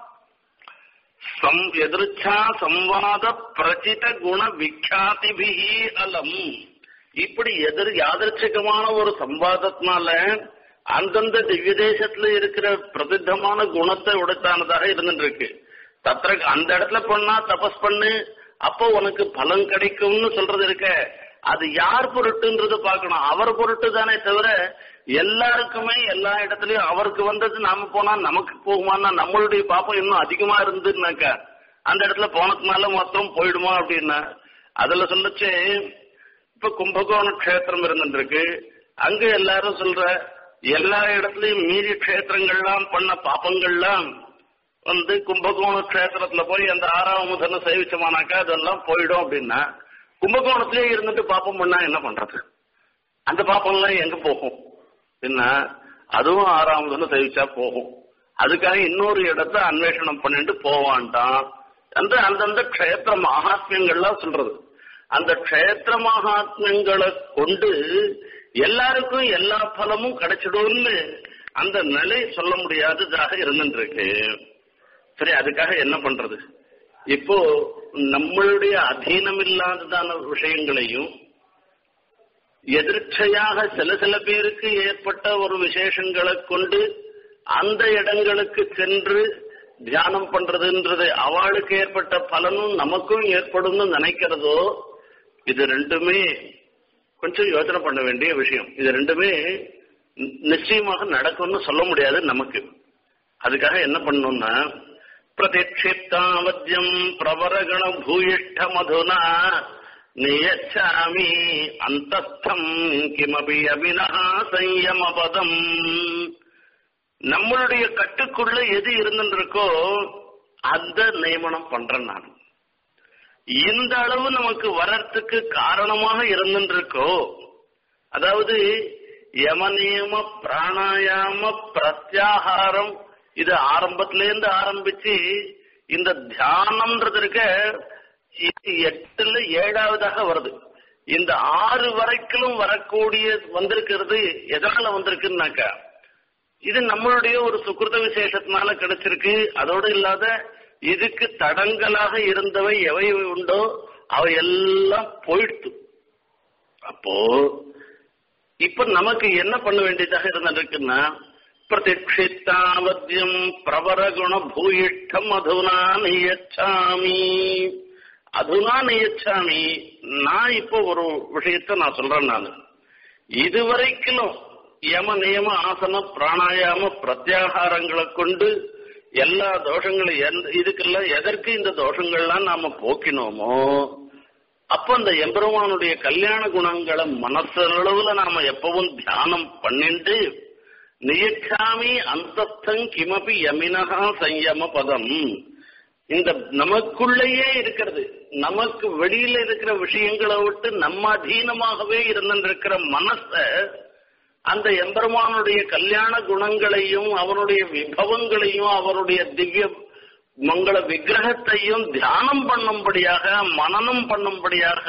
சம் எதிர்ச்சா சம்வாத பிரச்சித குண விக்யாதிபிகி அலம் இப்படி எதிர் யாதர்ச்சிகமான ஒரு சம்வாதத்தினால அந்தந்த திவ்ய தேசத்துல இருக்கிற பிரசித்தமான குணத்தை உடைத்தானதாக இருந்துட்டு இருக்கு தத்திர அந்த இடத்துல பண்ணா தபஸ் பண்ணு அப்போ உனக்கு பலன் கிடைக்கும்னு சொல்றது இருக்க அது யார் பொருட்டுன்றது பார்க்கணும் அவர் பொருட்டு தானே தவிர எல்லாருக்குமே எல்லா இடத்துலயும் அவருக்கு வந்தது நாம போனா நமக்கு போகுமான்னா நம்மளுடைய பாப்பம் இன்னும் அதிகமா இருந்துன்னாக்கா அந்த இடத்துல போனதுனால மொத்தம் போயிடுமா அப்படின்னா அதுல சொல்லச்சு இப்ப கும்பகோண கஷேத்திரம் இருந்துருக்கு அங்க எல்லாரும் சொல்ற எல்லா இடத்துலயும் மீறி கஷேத்திரங்கள்லாம் பண்ண பாப்பங்கள்லாம் வந்து கும்பகோண கஷேத்திரத்துல போய் அந்த ஆறாம் முதல்ல சேவிச்சோமானாக்கா அதெல்லாம் போயிடும் அப்படின்னா கும்பகோணத்திலே இருந்துட்டு பாப்பம் பண்ணா என்ன பண்றது அந்த பாப்பம்லாம் எங்க போகும் என்ன அதுவும் ஆறாம் முதல்ல சேவிச்சா போகும் அதுக்காக இன்னொரு இடத்த அன்வேஷணம் பண்ணிட்டு போவான்டான் அந்த அந்தந்த க்ஷேத்திர மகாத்மியங்கள்லாம் சொல்றது அந்த க்ஷேத்திர மகாத்மியங்களை கொண்டு எல்லாருக்கும் எல்லா பலமும் கிடைச்சிடும்னு அந்த நிலை சொல்ல முடியாததாக இருந்துருக்கு சரி அதுக்காக என்ன பண்றது இப்போ நம்மளுடைய அதீனம் இல்லாததான விஷயங்களையும் எதிர்ச்சையாக சில சில பேருக்கு ஏற்பட்ட ஒரு விசேஷங்களை கொண்டு அந்த இடங்களுக்கு சென்று தியானம் பண்றதுன்றது அவளுக்கு ஏற்பட்ட பலனும் நமக்கும் ஏற்படும்னு நினைக்கிறதோ இது ரெண்டுமே கொஞ்சம் யோசனை பண்ண வேண்டிய விஷயம் இது ரெண்டுமே நி- நிச்சயமாக நடக்கும்னு சொல்ல முடியாது நமக்கு அதுக்காக என்ன பண்ணணும்னா பிரதிக்ஷிப்தாவத்யம் பிரவரகண பூயிஷ்ட மதுனா நியச்சாமி அந்தஸ்தம் கிமபி அபினா சையமபதம் நம்மளுடைய கட்டுக்குள்ள எது இருந்துருக்கோ அந்த நியமனம் பண்றேன் நான் இந்த அளவு நமக்கு வரத்துக்கு காரணமாக இருந்துருக்கோ அதாவது யமநியம பிராணாயாம பிரத்யாகாரம் இது ஆரம்பத்துல இருந்து ஆரம்பிச்சு இந்த தியானம்ன்றது இருக்க இது எட்டுல ஏழாவதாக வருது இந்த ஆறு வரைக்கும் வரக்கூடிய வந்திருக்கிறது எதனால வந்திருக்குன்னாக்கா இது நம்மளுடைய ஒரு சுக்கிருத விசேஷத்தினால கிடைச்சிருக்கு அதோடு இல்லாத இதுக்கு தடங்கலாக இருந்தவை எவை உண்டோ அவை எல்லாம் போயிடுத்து அப்போ இப்ப நமக்கு என்ன பண்ண வேண்டியதாக இருந்திருக்குன்னா பிரதிக்ஷித்தாவத்தியம் பிரவரகுண பூயிஷ்டம் அதுனா நியச்சாமி அதுனா நியச்சாமி நான் இப்போ ஒரு விஷயத்த நான் சொல்றேன் நான் இதுவரைக்கும் யம நியம ஆசன பிராணாயாம பிரத்யாகாரங்களை கொண்டு எல்லா தோஷங்களும் எந்த இதுக்கெல்லாம் எதற்கு இந்த தோஷங்கள்லாம் நாம போக்கினோமோ அப்ப அந்த எம்பெருமானுடைய கல்யாண குணங்களை மனசளவுல நாம எப்பவும் தியானம் பண்ணிட்டு நியச்சாமி அந்தஸ்தம் கிமபி யமினகா சயம பதம் இந்த நமக்குள்ளேயே இருக்கிறது நமக்கு வெளியில இருக்கிற விஷயங்களை விட்டு நம்ம அதீனமாகவே இருந்திருக்கிற மனச அந்த எம்பெருமானுடைய கல்யாண குணங்களையும் அவனுடைய விபவங்களையும் அவருடைய திவ்ய மங்கள விக்கிரகத்தையும் தியானம் பண்ணும்படியாக மனனம் பண்ணும்படியாக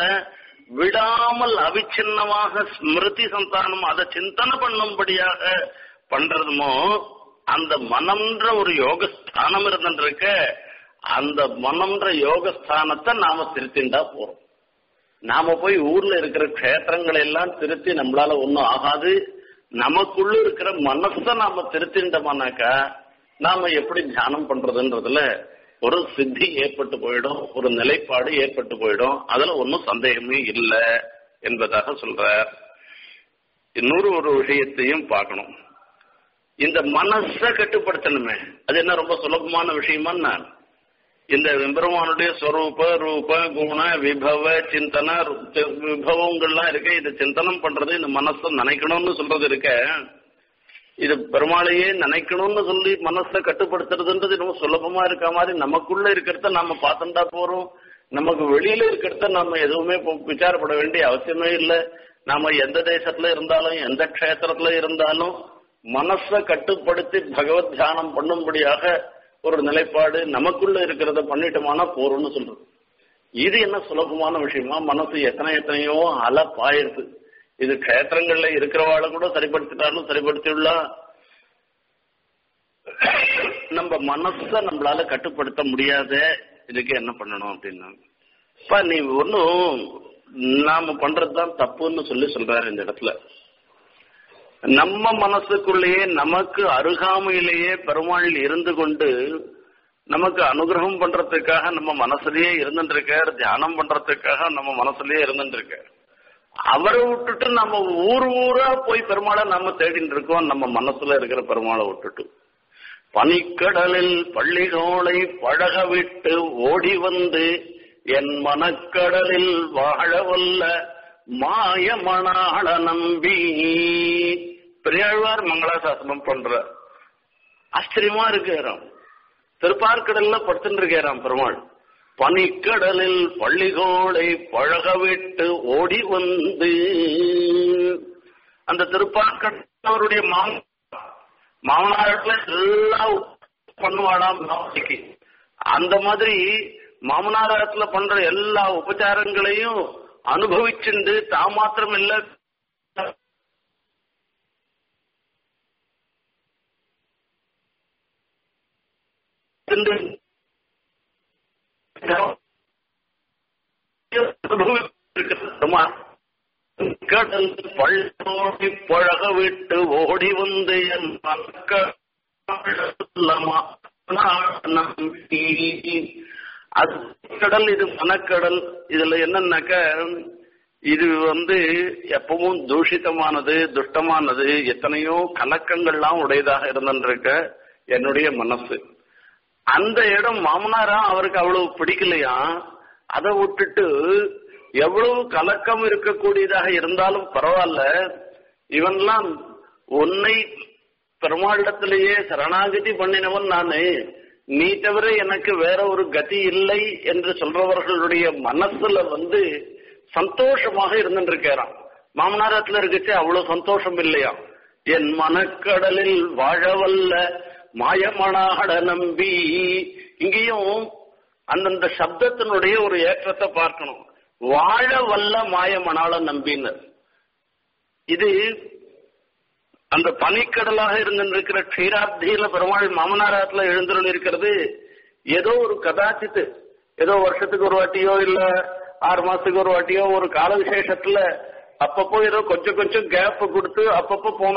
விடாமல் அவிச்சின்னமாக ஸ்மிருதி சந்தானம் அதை சிந்தனை பண்ணும்படியாக பண்றதுமோ அந்த மனம்ன்ற ஒரு யோகஸ்தானம் இருந்துருக்க அந்த மனம்ன்ற யோகஸ்தானத்தை நாம திருத்திண்டா போறோம் நாம போய் ஊர்ல இருக்கிற க்ஷேத்திரங்களை எல்லாம் திருத்தி நம்மளால ஒன்றும் ஆகாது நமக்குள்ள இருக்கிற மனசை நாம திருத்திண்டோம்னாக்கா நாம எப்படி தியானம் பண்றதுன்றதுல ஒரு சித்தி ஏற்பட்டு போயிடும் ஒரு நிலைப்பாடு ஏற்பட்டு போயிடும் அதுல ஒன்றும் சந்தேகமே இல்லை என்பதாக சொல்ற இன்னொரு ஒரு விஷயத்தையும் பார்க்கணும் இந்த மனசை கட்டுப்படுத்தணுமே அது என்ன ரொம்ப சுலபமான விஷயமா நான் இந்த எம்பெருமானுடைய ஸ்வரூப ரூப குண விபவ சிந்தன ரு- விபவங்கள்லாம் இருக்கு இது சிந்தனம் பண்றது இந்த மனசை நினைக்கணும்னு சொல்றது இருக்க இது பெருமாளையே நினைக்கணும்னு சொல்லி மனசை கட்டுப்படுத்துறதுன்றது ரொம்ப சுலபமா இருக்க மாதிரி நமக்குள்ள இருக்கிறத நாம பார்த்துட்டா போறோம் நமக்கு வெளியில இருக்கிறத நாம எதுவுமே இப்போ விசாரப்பட வேண்டிய அவசியமே இல்லை நாம எந்த தேசத்துல இருந்தாலும் எந்த க்ஷேத்திரத்துல இருந்தாலும் மனசை கட்டுப்படுத்தி பகவத் தியானம் பண்ணும்படியாக ஒரு நிலைப்பாடு நமக்குள்ள இருக்கிறத பண்ணிட்டோமானா போறோம்னு சொல்றது இது என்ன சுலபமான விஷயமா மனசு எத்தனை எத்தனையோ அலை பாயிருது இது க்ஷேத்திரங்கள்ல இருக்கிறவாளை கூட சரிப்படுத்திட்டாலும் சரிப்படுத்திடலாம் நம்ம மனச நம்மளால கட்டுப்படுத்த முடியாத இதுக்கு என்ன பண்ணணும் அப்படின்னா இப்ப நீ ஒன்னும் நாம பண்றதுதான் தப்புன்னு சொல்லி சொல்றாரு இந்த இடத்துல நம்ம மனசுக்குள்ளேயே நமக்கு அருகாமையிலேயே பெருமாள் இருந்து கொண்டு நமக்கு அனுகிரகம் பண்றதுக்காக நம்ம மனசுலயே இருந்துட்டு இருக்கார் தியானம் பண்றதுக்காக நம்ம மனசுலயே இருந்துட்டு இருக்கார் அவரை விட்டுட்டு நம்ம ஊர் ஊரா போய் பெருமாளை நம்ம தேடிட்டு இருக்கோம் நம்ம மனசுல இருக்கிற பெருமாளை விட்டுட்டு பனிக்கடலில் பள்ளிகோளை பழக விட்டு ஓடி வந்து என் மனக்கடலில் வாழவல்ல மாயமணாள நம்பி பெரியாழ்வார் மங்களாசாசனம் பண்ற ஆச்சரியமா இருக்கிறான் திருப்பார்கடல்ல படுத்துட்டு இருக்கிறான் பெருமாள் பனிக்கடலில் பள்ளிகோளை பழக விட்டு ஓடி வந்து அந்த திருப்பார்கடல் அவருடைய மாம மாமனாரத்துல எல்லாம் பண்ணுவாடாம் மாமனுக்கு அந்த மாதிரி மாமனாரத்துல பண்ற எல்லா உபச்சாரங்களையும் அனுபவிச்சுண்டு தான் மாத்திரம் இல்ல கடல் பள்ளோடி பழக விட்டு ஓடி வந்து என் நம்பி அது கடல் இது மனக்கடல் இதுல என்னன்னாக்க இது வந்து எப்பவும் தூஷிதமானது துஷ்டமானது எத்தனையோ கலக்கங்கள்லாம் உடையதாக இருந்திருக்க என்னுடைய மனசு அந்த இடம் மாமனாரா அவருக்கு அவ்வளவு பிடிக்கலையா அதை விட்டுட்டு எவ்வளவு கலக்கம் இருக்கக்கூடியதாக இருந்தாலும் பரவாயில்ல இவன்லாம் உன்னை பெருமாளிடத்திலேயே சரணாகதி பண்ணினவன் நானு நீ தவிர எனக்கு வேற ஒரு கதி இல்லை என்று சொல்றவர்களுடைய மனசுல வந்து சந்தோஷமாக இருந்துருக்கிறான் மாமனாரத்துல இருக்கச்சு அவ்வளவு சந்தோஷம் இல்லையா என் மனக்கடலில் வாழவல்ல மாயமனாட நம்பி இங்கேயும் அந்தந்த சப்தத்தினுடைய ஒரு ஏற்றத்தை பார்க்கணும் வாழ வல்ல மாயமனால நம்பினர் இது அந்த பனிக்கடலாக இருந்திருக்கிற க்ஷீராப்தியில பெருமாள் மாமனாரத்துல எழுந்திரன் இருக்கிறது ஏதோ ஒரு கதாச்சித்து ஏதோ வருஷத்துக்கு ஒரு வாட்டியோ இல்ல ஆறு மாசத்துக்கு ஒரு வாட்டியோ ஒரு கால விசேஷத்துல அப்பப்போ ஏதோ கொஞ்சம் கொஞ்சம் கேப் கொடுத்து அப்பப்போ போனா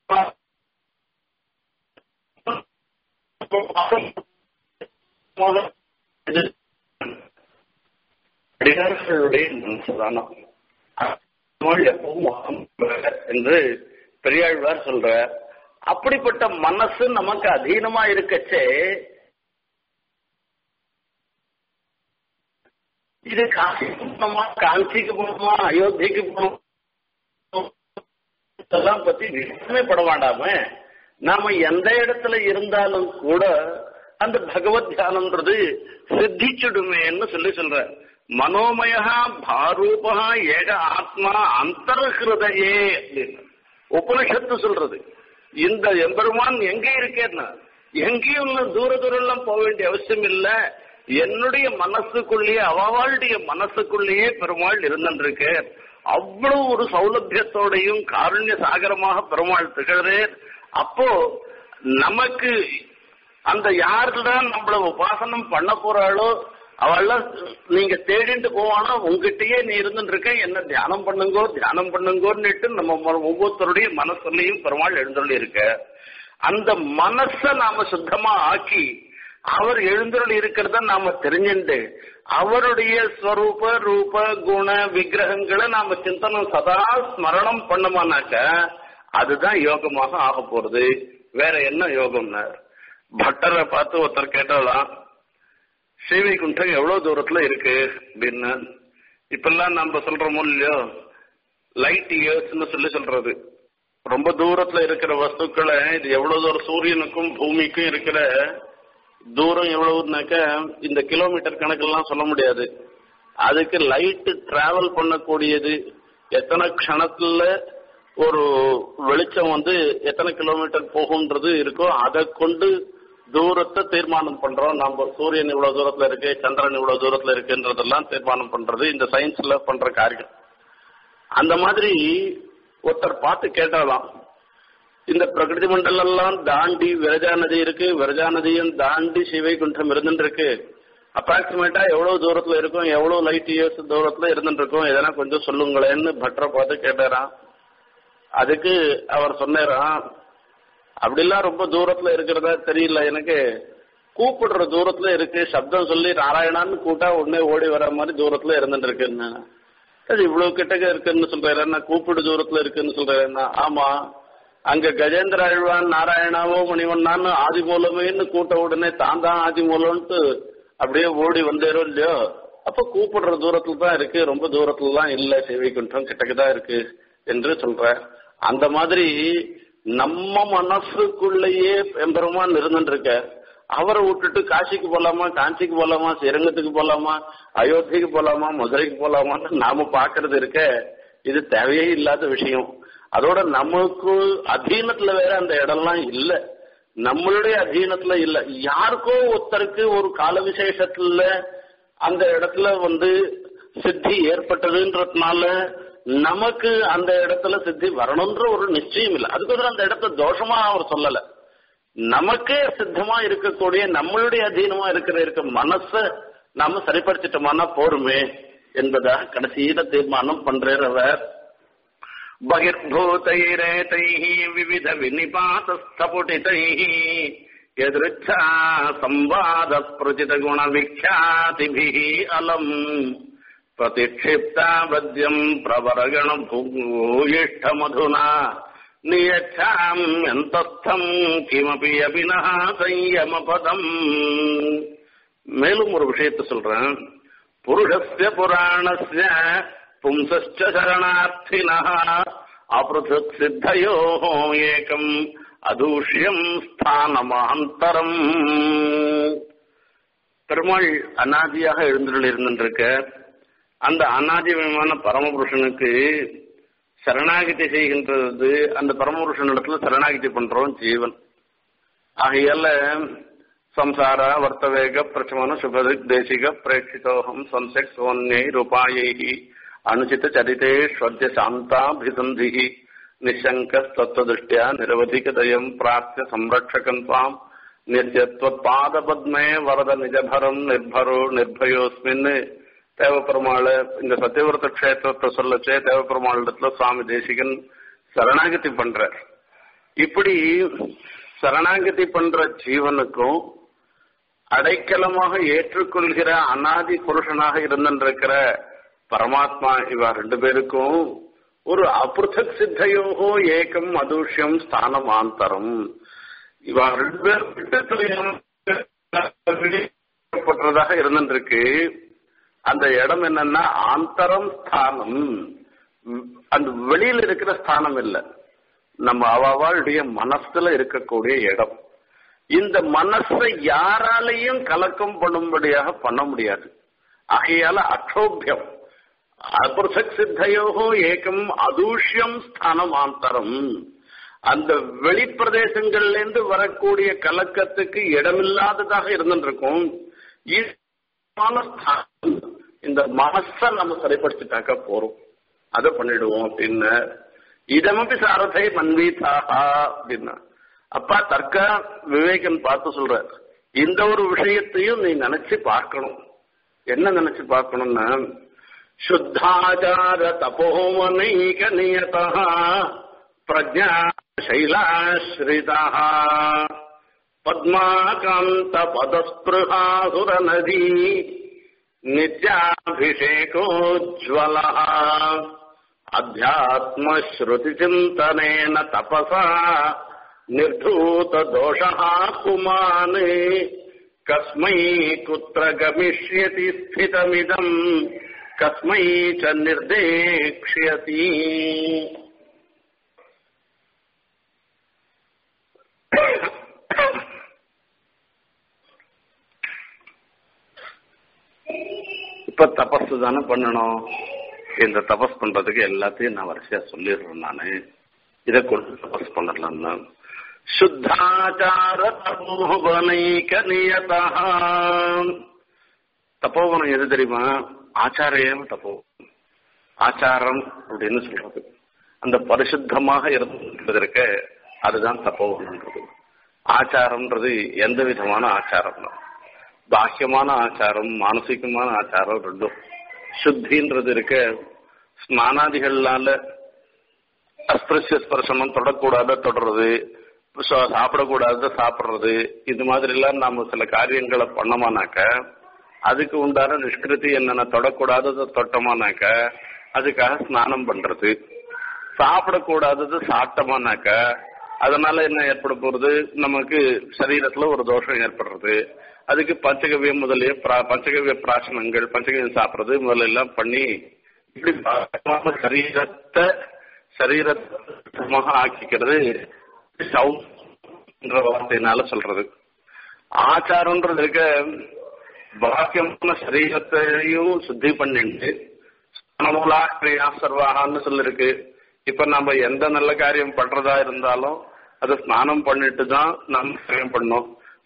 அடிகாரர்களுடைய மனசுதானம் எப்பவும் என்று பெரியாழ்வார் சொல்ற அப்படிப்பட்ட மனசு நமக்கு அதீனமா இருக்கச்சே இது காசிக்கு போகணுமா காஞ்சிக்கு போகணுமா அயோத்திக்கு போகணுமா இதெல்லாம் பத்தி விஷயமே பட வேண்டாம நாம எந்த இடத்துல இருந்தாலும் கூட அந்த பகவத் தியானம்ன்றது சித்திச்சுடுமேன்னு சொல்லி சொல்ற மனோமயா பாரூபா ஏக ஆத்மா அந்தர்ஹிருதையே அப்படின்னு உபனிஷத்து சொல்றது இந்த எம்பெருமான் எங்க இருக்கேன்னா எங்கேயும் தூர தூரம் எல்லாம் போக வேண்டிய அவசியம் இல்ல என்னுடைய மனசுக்குள்ளேயே அவளுடைய மனசுக்குள்ளேயே பெருமாள் இருந்திருக்கு அவ்வளவு ஒரு சௌலபியத்தோடையும் காருண்ய சாகரமாக பெருமாள் திகழ்றேன் அப்போ நமக்கு அந்த யாருதான் நம்மள உபாசனம் பண்ண போறாளோ அவெல்லாம் நீங்க தேடிட்டு போவானா உங்ககிட்டயே நீ இருந்துட்டு இருக்க என்ன தியானம் பண்ணுங்கோ தியானம் பண்ணுங்கோன்னுட்டு நம்ம ஒவ்வொருத்தருடைய மனசுலையும் பெருமாள் எழுந்தருளி இருக்க அந்த மனச நாம சுத்தமா ஆக்கி அவர் எழுந்தருள் இருக்கிறத நாம தெரிஞ்சுண்டு அவருடைய ஸ்வரூப ரூப குண விக்கிரகங்களை நாம சிந்தனம் சதா ஸ்மரணம் பண்ணோமானாக்க அதுதான் யோகமாக ஆக போறது வேற என்ன யோகம்னா பட்டரை பார்த்து ஒருத்தர் கேட்டாலாம் ஸ்ரீவைகுண்டம் எவ்வளவு தூரத்துல இருக்கு அப்படின்னு இப்பெல்லாம் நம்ம சொல்றோமோ இல்லையோ லைட் இயர்ஸ்னு சொல்லி சொல்றது ரொம்ப தூரத்துல இருக்கிற வஸ்துக்களை இது எவ்வளவு தூரம் சூரியனுக்கும் பூமிக்கும் இருக்கிற தூரம் எவ்வளவுனாக்க இந்த கிலோமீட்டர் கணக்கெல்லாம் சொல்ல முடியாது அதுக்கு லைட் டிராவல் பண்ணக்கூடியது எத்தனை க்ஷணத்துல ஒரு வெளிச்சம் வந்து எத்தனை கிலோமீட்டர் போகும்ன்றது இருக்கோ அதை கொண்டு தூரத்தை தீர்மானம் பண்றோம் நம்ம சூரியன் இவ்வளவு தூரத்துல இருக்கு சந்திரன் இவ்வளவு தூரத்துல இருக்குன்றதெல்லாம் தீர்மானம் பண்றது இந்த சயின்ஸ்ல பண்ற காரியம் அந்த மாதிரி ஒருத்தர் பார்த்து கேட்டாலாம் இந்த பிரகிருதி மண்டலம் எல்லாம் தாண்டி விரஜா நதி இருக்கு விரஜா நதியும் தாண்டி சிவைகுண்டம் இருந்துட்டு இருக்கு அப்ராக்சிமேட்டா எவ்வளவு தூரத்துல இருக்கும் எவ்வளவு லைட் இயர்ஸ் தூரத்துல இருந்துட்டு இருக்கும் எதனா கொஞ்சம் சொல்லுங்களேன்னு பட்டரை பார்த்து கேட்டாராம் அதுக்கு அவர் சொன்னாராம் அப்படிலாம் ரொம்ப தூரத்துல இருக்கிறதா தெரியல எனக்கு கூப்பிடுற தூரத்துல இருக்கு சப்தம் சொல்லி நாராயணான்னு கூட்டா உடனே ஓடி வர மாதிரி தூரத்துல இருந்துட்டு இருக்குன்னு அது இவ்வளவு கிட்டக்க இருக்குன்னு சொல்றேன் நான் கூப்பிடு தூரத்துல இருக்குன்னு சொல்றேன் ஆமா அங்க கஜேந்திர அழ்வான் நாராயணாவோ மணிவண்ணான்னு ஆதி மூலமேன்னு கூட்ட உடனே தான் தான் ஆதி மூலம்ட்டு அப்படியே ஓடி வந்தேரோ இல்லையோ அப்ப கூப்பிடுற தூரத்துல தான் இருக்கு ரொம்ப தூரத்துல தான் இல்ல சேவைக்குன்றம் கிட்டக்குதான் இருக்கு என்று சொல்ற அந்த மாதிரி நம்ம மனசுக்குள்ளேயே எம்பெருமான் இருந்துட்டு இருக்க அவரை விட்டுட்டு காசிக்கு போலாமா காஞ்சிக்கு போலாமா ஸ்ரீரங்கத்துக்கு போலாமா அயோத்திக்கு போலாமா மதுரைக்கு போலாமான்னு நாம பாக்குறது இருக்க இது தேவையே இல்லாத விஷயம் அதோட நமக்கு அதீனத்துல வேற அந்த இடம்லாம் இல்ல நம்மளுடைய அதீனத்துல இல்ல யாருக்கோ ஒருத்தருக்கு ஒரு கால விசேஷத்துல அந்த இடத்துல வந்து சித்தி ஏற்பட்டதுன்றதுனால நமக்கு அந்த இடத்துல சித்தி வரணும்ன்ற ஒரு நிச்சயம் இல்லை அதுக்கு அந்த இடத்த தோஷமா அவர் சொல்லல நமக்கே சித்தமா இருக்கக்கூடிய நம்மளுடைய அதீனமா இருக்கிற இருக்க மனச நாம சரிப்படுத்திட்டோம்னா போருமே என்பதாக கடைசியில தீர்மானம் பண்றார் அவர் बहिर्भूतैरेतैः विविधविनिपातस्थपुटितैः यदृच्छा संवादप्रचितगुणविख्यातिभिः अलम् प्रतिक्षिप्तावद्यम् प्रवरगणभूयिष्ठमधुना நியச்சாமியந்தஸ்தம் கிமபி அபினஹ சையமபதம் மேலும் ஒரு விஷயத்தை சொல்றேன் புருஷஸ்ய புராணஸ்ய பும்சஸ்ச சரணார்த்தினः அபிருதக் சித்தயோ ஏகம் அதூஷ்யம் ஸ்தானமாந்தரம் பெருமாள் அநாதியாக எழுந்துள்ள இருந்திருக்க அந்த அநாதிமயமான பரமபுருஷனுக்கு சரணாகிதி செய்கின்றது அந்த பரமபுருஷனிடத்துல சரணாகிதி பண்றோம் ஜீவன் ஆகையால ಸಂಸಾರ ವರ್ತವೇಗ ಪ್ರಚಮನ ಶುಭದಿಕ್ ದೇಶಿಗ ಪ್ರೇಕ್ಷಿತೋಹಂ ಸಂಸೆಕ್ ಸೋನ್ಯೈ ರೂಪಾಯೈ ಅನುಚಿತ ಚರಿತೇಶ್ವರ್ಯ ಶಾಂತಾಭಿಸಂಧಿ ನಿಶಂಕ ತತ್ವದೃಷ್ಟ್ಯಾ ನಿರವಧಿಕ ದಯಂ ಪ್ರಾಪ್ಯ ಸಂರಕ್ಷಕನ್ ತ್ವಾಂ நித்யத்வத்பாத பத்மே வரத நிஜபரம் நிர்பரோ நிர்பயோஸ்மின் தேவப்பெருமாள் இந்த சத்தியவிரத கஷேத்திரத்தை சொல்லச்சே தேவப்பெருமாள் இடத்துல சுவாமி தேசிகன் சரணாகதி பண்றார் இப்படி சரணாகதி பண்ற ஜீவனுக்கும் அடைக்கலமாக ஏற்றுக்கொள்கிற அனாதி புருஷனாக இருந்திருக்கிற பரமாத்மா இவ ரெண்டு பேருக்கும் ஒரு அபிருத்தக் சித்தையோகோ ஏகம் அதூஷ்யம் ஸ்தானம் ஆந்தரம் இவ ரெண்டு பேர் விட்டுப்பட்டதாக இருந்திருக்கு அந்த இடம் என்னன்னா ஆந்தரம் ஸ்தானம் அந்த வெளியில இருக்கிற ஸ்தானம் இல்லை நம்ம அவளுடைய மனசுல இருக்கக்கூடிய இடம் இந்த மனசை யாராலையும் கலக்கம் பண்ணும்படியாக பண்ண முடியாது ஆகையால அக்ஷோபியம் அபிருஷக் சித்தையோகோ ஏகம் அதூஷ்யம் ஸ்தானமாந்தரம் அந்த வெளிப்பிரதேசங்கள்ல இருந்து வரக்கூடிய கலக்கத்துக்கு இடமில்லாததாக இருந்துருக்கும் இந்த மனசை நம்ம சரிப்படுத்திட்டாக்கா போறோம் அதை பண்ணிடுவோம் அப்படின்னு இதமபி சாரதை மன்வீதாகா அப்படின்னா அப்பா தர்க்க விவேகன் பார்த்து சொல்ற இந்த ஒரு விஷயத்தையும் நீ நினைச்சு பார்க்கணும் என்ன நினைச்சு பார்க்கணும்னா சுத்தாச்சார தபோமனைக நியதா பிரஜா சைலாஸ்ரிதா பத்மாகாந்த பதஸ்பிருஹாசுர நதி நித்யாபிஷேகோஜ்வலா अध्यात्मश्रुतिचिन्तनेन तपसा निर्धूतदोषः पुमान् कस्मै कुत्र गमिष्यति स्थितमिदम् कस्मै च निर्देक्ष्यति இப்ப தபஸ் தானே பண்ணணும் இந்த தபஸ் பண்றதுக்கு எல்லாத்தையும் நான் வரிசையா சொல்லிடுறேன் நானு இதை கொண்டு தபஸ் பண்ணலாம்னா சுத்தாச்சார தபோவனைக நியதா தப்போவனம் எது தெரியுமா ஆச்சாரியம் தப்போ ஆச்சாரம் அப்படின்னு சொல்றது அந்த பரிசுத்தமாக இருந்ததற்கு அதுதான் தப்போவனம்ன்றது ஆச்சாரம்ன்றது எந்த விதமான ஆச்சாரம் தான் பாக்கியமான ஆச்சாரம் மானசீகமான ஆச்சாரம் ரெண்டும் சுத்தின்றது இருக்க ஸ்நானாதிகள்னால அஸ்பிரஸ்ய ஸ்பர்சனம் தொடக்கூடாத தொடர்றது சாப்பிடக்கூடாத சாப்பிடுறது இது மாதிரி எல்லாம் நாம சில காரியங்களை பண்ணோமானாக்க அதுக்கு உண்டான நிஷ்கிருதி என்னென்ன தொடக்கூடாததை தொட்டோமானாக்க அதுக்காக ஸ்நானம் பண்றது சாப்பிடக்கூடாதது சாப்பிட்டோமானாக்க அதனால என்ன ஏற்பட போறது நமக்கு சரீரத்துல ஒரு தோஷம் ஏற்படுறது அதுக்கு பஞ்சகவியம் முதலிய பஞ்சகவிய பிராசனங்கள் பஞ்சகவியம் சாப்பிடுறது முதல்ல எல்லாம் பண்ணி இப்படி சரீரத்தை சரீரமாக ஆக்கிக்கிறது என்ற வார்த்தையினால சொல்றது ஆச்சாரம்ன்றது இருக்க பாக்கியமான சரீரத்தையும் சுத்தி பண்ணிட்டு ஸ்நானமூலா கிரியா சர்வாகான்னு சொல்லிருக்கு இப்ப நம்ம எந்த நல்ல காரியம் பண்றதா இருந்தாலும் அதை ஸ்நானம் பண்ணிட்டு தான் நம்ம காரியம் பண்ணோம்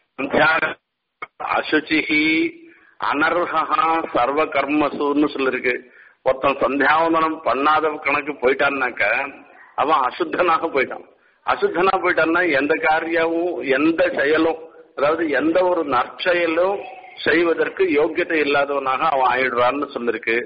அசுச்சிஹி அனர்ஹா சர்வ கர்மசுன்னு சொல்லிருக்கு ஒருத்தன் சந்தியாவந்தனம் பண்ணாத கணக்கு போயிட்டான்னாக்க அவன் அசுத்தனாக போயிட்டான் அசுத்தனா போயிட்டான்னா எந்த காரியமும் எந்த செயலும் அதாவது எந்த ஒரு நற்செயலும் செய்வதற்கு யோக்கியத்தை இல்லாதவனாக அவன் ஆயிடுறான்னு சொல்லிருக்கு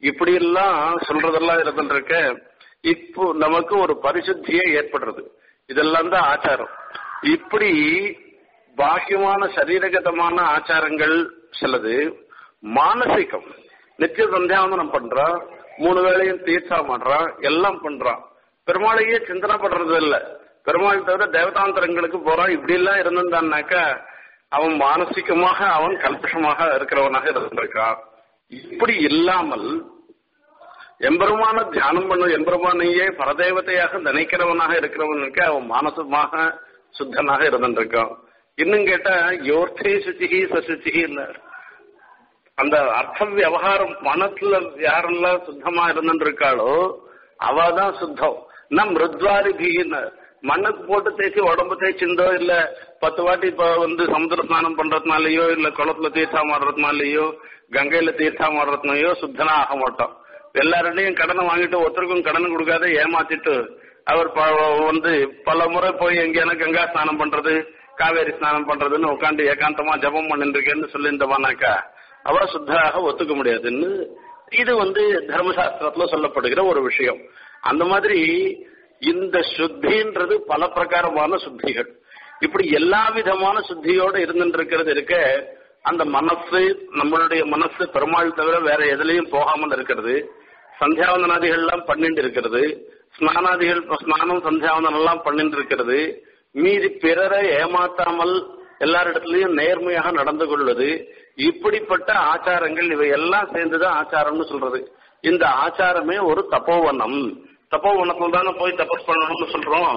இப்படி எல்லாம் சொல்றதெல்லாம் இருந்துருக்க இப்போ நமக்கு ஒரு பரிசுத்தியே ஏற்படுறது இதெல்லாம் தான் ஆச்சாரம் இப்படி பாக்கியமான சரீரகதமான ஆச்சாரங்கள் சிலது மானசிகம் நித்திய சந்தியாவந்தனம் பண்றான் மூணு வேளையும் தீர்த்தம் பண்றான் எல்லாம் பண்றான் பெருமாளையே சிந்தனை பண்றது இல்ல பெருமாள் தவிர தேவதாந்தரங்களுக்கு போறான் இப்படி எல்லாம் இருந்திருந்தான்னாக்கா அவன் மானசிகமாக அவன் கல்பிஷமாக இருக்கிறவனாக இருந்திருக்கான் இப்படி இல்லாமல் எம்பெருமான தியானம் பண்ண எம்பெருமானையே பரதேவதையாக நினைக்கிறவனாக இருக்கிறவனுக்கு அவன் மானசமாக சுத்தனாக இருந்திருக்கான் இன்னும் கேட்டா யோர்த்தே சுச்சிகி சசுச்சிகின்னு அந்த அர்த்த விவகாரம் மனத்துல யாரெல்லாம் சுத்தமா இருந்துருக்காளோ அவதான் சுத்தம் நம் மிருத்வாரிபின்னு மண்ணுக்கு போட்டு தேய்ச்சி உடம்பு தேய்ச்சிருந்தோ இல்ல பத்து வாட்டி இப்ப வந்து சமுத்திர ஸ்நானம் பண்றதுனாலயோ இல்ல குளத்துல தீர்த்தம் ஆடுறதுனாலயோ கங்கையில தீர்த்தம் ஆடுறதுனாலயோ சுத்தனா ஆக மாட்டோம் எல்லாருடையும் கடனை வாங்கிட்டு ஒருத்தருக்கும் கடன் கொடுக்காத ஏமாத்திட்டு அவர் வந்து பல முறை போய் எங்கேயான கங்கா ஸ்நானம் பண்றது காவேரி ஸ்நானம் பண்றதுன்னு உட்காந்து ஏகாந்தமா ஜபம் பண்ணிட்டு இருக்கேன்னு சொல்லியிருந்தவானாக்கா அவ சுத்தராக ஒத்துக்க முடியாதுன்னு இது வந்து தர்மசாஸ்திரத்துல சொல்லப்படுகிற ஒரு விஷயம் அந்த மாதிரி இந்த சுத்தின்றது பல பிரகாரமான சுத்திகள் இப்படி எல்லா விதமான சுத்தியோட இருந்துட்டு இருக்கிறது இருக்க அந்த மனசு நம்மளுடைய மனசு பெருமாள் தவிர வேற எதுலயும் போகாமல் இருக்கிறது சந்தியாவந்தனாதிகள் எல்லாம் பண்ணிட்டு இருக்கிறது ஸ்நானாதிகள் ஸ்நானம் சந்தியாவந்தனம் எல்லாம் பண்ணிட்டு இருக்கிறது மீதி பிறரை ஏமாத்தாமல் எல்லாரிடத்துலயும் நேர்மையாக நடந்து கொள்வது இப்படிப்பட்ட ஆச்சாரங்கள் இவை எல்லாம் சேர்ந்துதான் ஆச்சாரம்னு சொல்றது இந்த ஆச்சாரமே ஒரு தப்போவனம் தப்போவனத்துல தானே போய் தபஸ் பண்ணணும்னு சொல்றோம்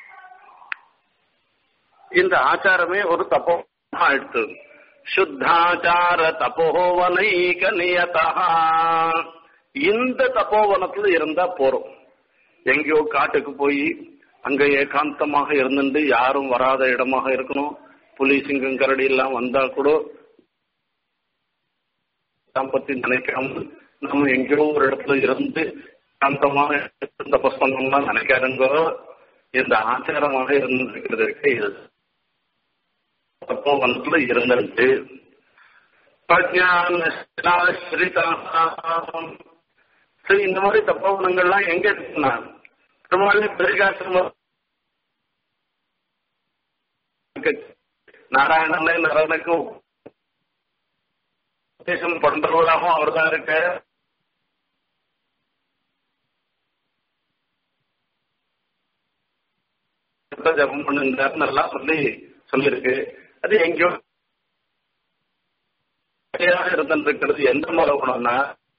இந்த ஆச்சாரமே ஒரு தப்போ ஆயிடுத்து சுத்தாச்சார தப்போவனைக நியதா இந்த தப்போவனத்துல இருந்தா போறோம் எங்கேயோ காட்டுக்கு போய் அங்க ஏகாந்தமாக இருந்துட்டு யாரும் வராத இடமாக இருக்கணும் புலி சிங்கம் கரடி எல்லாம் வந்தா கூட பத்தி நினைக்காம நம்ம எங்கேயோ ஒரு இடத்துல இருந்து சாந்தமாக தபஸ் பண்ணோம்னா நினைக்காதுங்கோ இந்த ஆச்சாரமாக இருந்திருக்கிறதுக்கு இது தப்போவனத்துல இருந்துட்டு சரி இந்த மாதிரி தப்போவனங்கள்லாம் எங்க இருக்குன்னா பெருமாள் பெருகாசிரமம் நாராயணன்ல நரனுக்கு உபதேசம் பண்றவராகவும் அவர் தான் இருக்க ஜபம் பண்ணுங்க நல்லா சொல்லி சொல்லிருக்கு அது எங்கேயோ இருந்திருக்கிறது எந்த முறை குணம்னா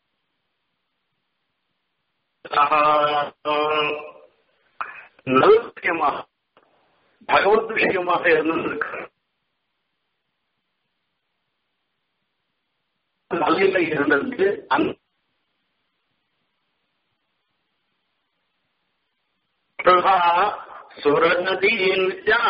நல்ல விஷயமாக பகவத் விஷயமாக இருந்திருக்கிறது நல்ல இருந்தது அந்த சுரநதியின்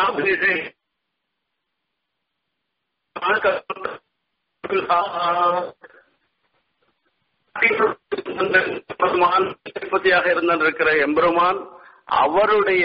பத்தியாக இருந்திருக்கிற எம்பெருமான் அவருடைய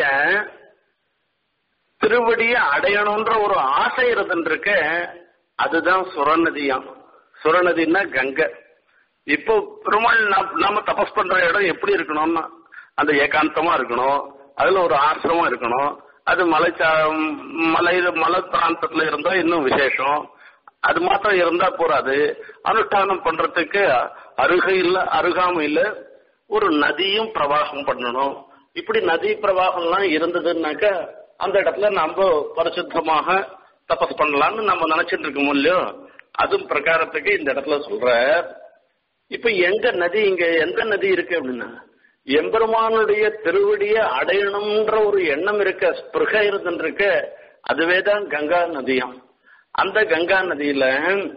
திருவடியை அடையணும்ன்ற ஒரு ஆசை இருந்துருக்க அதுதான் சுரநதியாம் சுரநதினா கங்கை இப்போ பெருமாள் நாம தபஸ் பண்ற இடம் எப்படி இருக்கணும்னா அந்த ஏகாந்தமா இருக்கணும் அதுல ஒரு ஆசிரமம் இருக்கணும் அது மலை மலை மலை பிராந்தத்துல இருந்தா இன்னும் விசேஷம் அது மாத்திரம் இருந்தா போறாது அனுஷ்டானம் பண்றதுக்கு அருகையில் அருகாமையில ஒரு நதியும் பிரவாகம் பண்ணணும் இப்படி நதி பிரவாகம்லாம் இருந்ததுன்னாக்க அந்த இடத்துல நம்ம பரிசுத்தமாக தபஸ் பண்ணலாம்னு நம்ம நினைச்சிட்டு இருக்கோம் இல்லையோ அதுவும் பிரகாரத்துக்கு இந்த இடத்துல சொல்ற இப்ப எங்க நதி இங்க எந்த நதி இருக்கு அப்படின்னா எம்பெருமானுடைய திருவடியை அடையணும்ன்ற ஒரு எண்ணம் இருக்க ஸ்பிருக இருந்துருக்க அதுவே தான் கங்கா நதியாம் அந்த கங்கா நதியில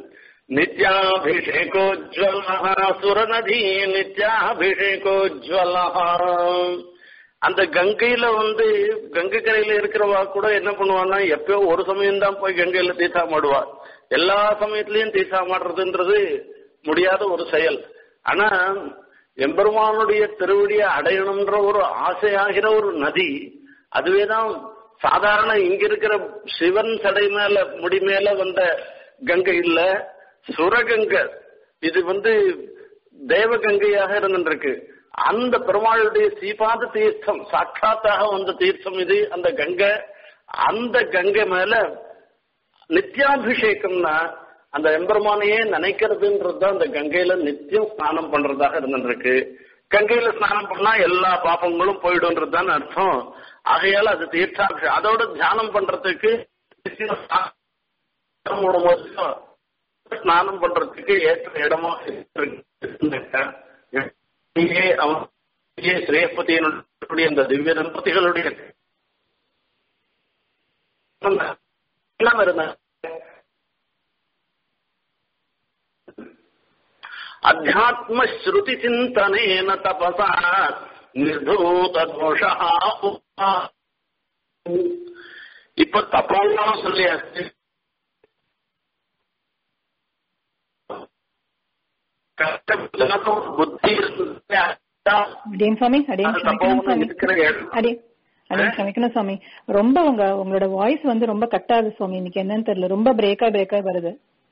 நித்யாபிஷேகோஜ்வலா சுரநதி நித்யாபிஷேகோஜ்வலா அந்த கங்கையில வந்து கங்கை கரையில இருக்கிறவா கூட என்ன பண்ணுவான்னா எப்பயோ ஒரு சமயம் தான் போய் கங்கையில தீர்த்தாமாடுவா எல்லா சமயத்திலயும் தீர்த்தாமாடுறதுன்றது முடியாத ஒரு செயல் ஆனா எம்பெருமானுடைய திருவடியை அடையணும்ன்ற ஒரு ஆசையாகிற ஒரு நதி அதுவேதான் சாதாரண இங்க இருக்கிற சிவன் சடை மேல முடி மேல வந்த கங்கை இல்ல சுரகங்கை இது வந்து தேவகங்கையாக இருந்திருக்கு அந்த பெருமாளுடைய சீபாத தீர்த்தம் சாட்சாத்தாக வந்த தீர்த்தம் இது அந்த கங்கை அந்த கங்கை மேல நித்யாபிஷேகம்னா அந்த எம்பெருமானையே நினைக்கிறதுன்றது தான் அந்த கங்கையில நித்தியம் ஸ்நானம் பண்றதாக இருந்திருக்கு கங்கையில ஸ்நானம் பண்ணா எல்லா பாப்பங்களும் போயிடும்ன்றது தான் அர்த்தம் ஆகையால அது தீர்த்தாபிஷேகம் அதோட தியானம் பண்றதுக்கு நித்தியம் ஸ்நானம் போடும்போது ஸ்நானம் பண்றதுக்கு ஏற்ற இடமா இருக்கு அவன் ஸ்ரேயப்பதியினுடைய இந்த திவ்ய தம்பதிகளுடைய எல்லாம் இருந்தாங்க அத்தியாத்ம ஸ்ருதி சிந்தனேன தபசா நிர்தூத தோஷா இப்ப தப்போலாம் சொல்லியாச்சு புத்தி அடியன் சுவாமி அடியன் அது சமைக்கணும் தப்போன்னு சுவாமி இருக்கிற இடம். அடியன் அடியன் சமைக்கணும் சுவாமி ரொம்ப உங்க உங்களோட வாய்ஸ் வந்து ரொம்ப கட் ஆகுது சுவாமி இன்னைக்கு என்னன்னு தெரியல ரொம்ப பிரேக்கா பிரேக்கா வருது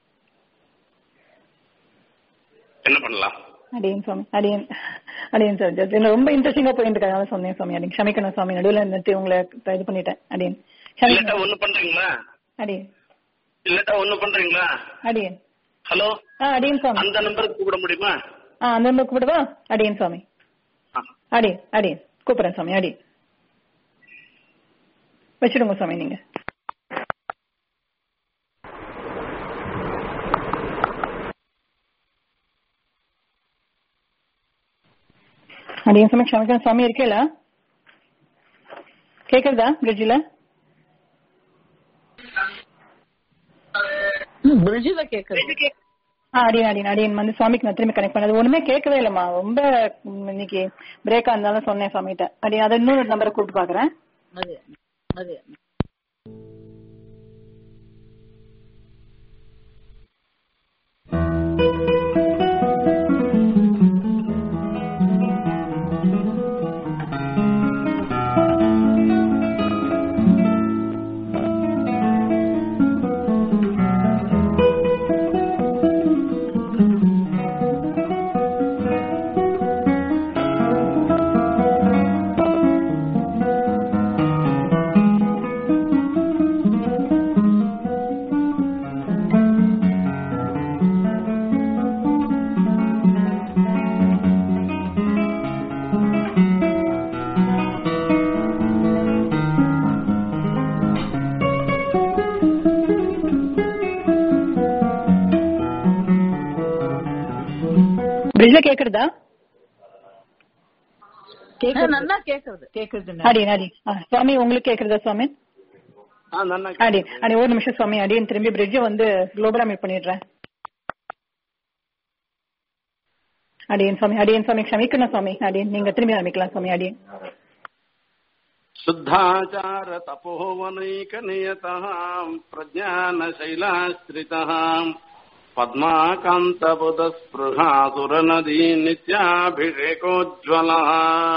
என்ன பண்ணலாம் அடியன் சுவாமி அடியன் அடியன் சார் ஜஸ்ட் என்ன ரொம்ப இன்ட்ரெஸ்டிங்கா போயிட்டு இருக்காங்க சொன்னேன் சுவாமி அடியன் க்ஷமிக்கணும் சுவாமி நடுவில் நிறுத்தி உங்களை இது பண்ணிட்டேன் அடியன் இல்லாட்டா க்ஷமிக்கணும் ஒண்ணு பண்றீங்களா அடியன் இல்லாட்டா ஒண்ணு பண்றீங்களா அடியன் ஹலோ ஆ அடியன் சுவாமி அந்த நம்பருக்கு கூப்பிட முடியுமா ஆ அந்த நம்பர் கூப்பிடுவா அடியன் சுவாமி ஆ. அடியன் அடியன் கூப்பிடுறேன் சுவாமி அடியன் வச்சிடுங்க சுவாமி நீங்க அடியன் சுவாமி க்ஷமிக்கணும் சுவாமி இருக்கேல கேக்குறதா பிரிட்ஜில் பிரிட்ஜில கேக்குது ஆ அடியன் அடியன் அடியன் வந்து சுவாமிக்கு நான் திரும்பி கனெக்ட் பண்ணது ஒண்ணுமே கேட்கவே இல்லம்மா ரொம்ப ம், இன்னைக்கு பிரேக்கா இருந்தாலும் சொன்னேன் சுவாமிகிட்ட அடி அதை இன்னொரு நம்பரை கூப்பிட்டு பாக்குறேன் அது அது பிரிட்ஜ்ல கேக்குறதா ஆ, நல்லா கேக்குறது கேக்குறது அடியன் அடி ஆ, சுவாமி உங்களுக்கு கேக்குறதா சுவாமி ஆ நன்னா அடி அடி ஒரு நிமிஷம் சுவாமி அடியன் திரும்பி பிரிட்ஜை வந்து குளோபலா மீட் பண்ணிடுறேன் அடியன் சுவாமி அடியன் சுவாமி க்ஷமிக்கணும் சுவாமி அடியன் நீங்க திரும்பி ஆரம்பிக்கலாம் சுவாமி அடியன் शुद्धाचार तपोवनैकनियतः प्रज्ञानशैलाश्रितः पद्माकान्तबुधस्पृहासुरनदी நித்யாபிஷேகோஜ்வலா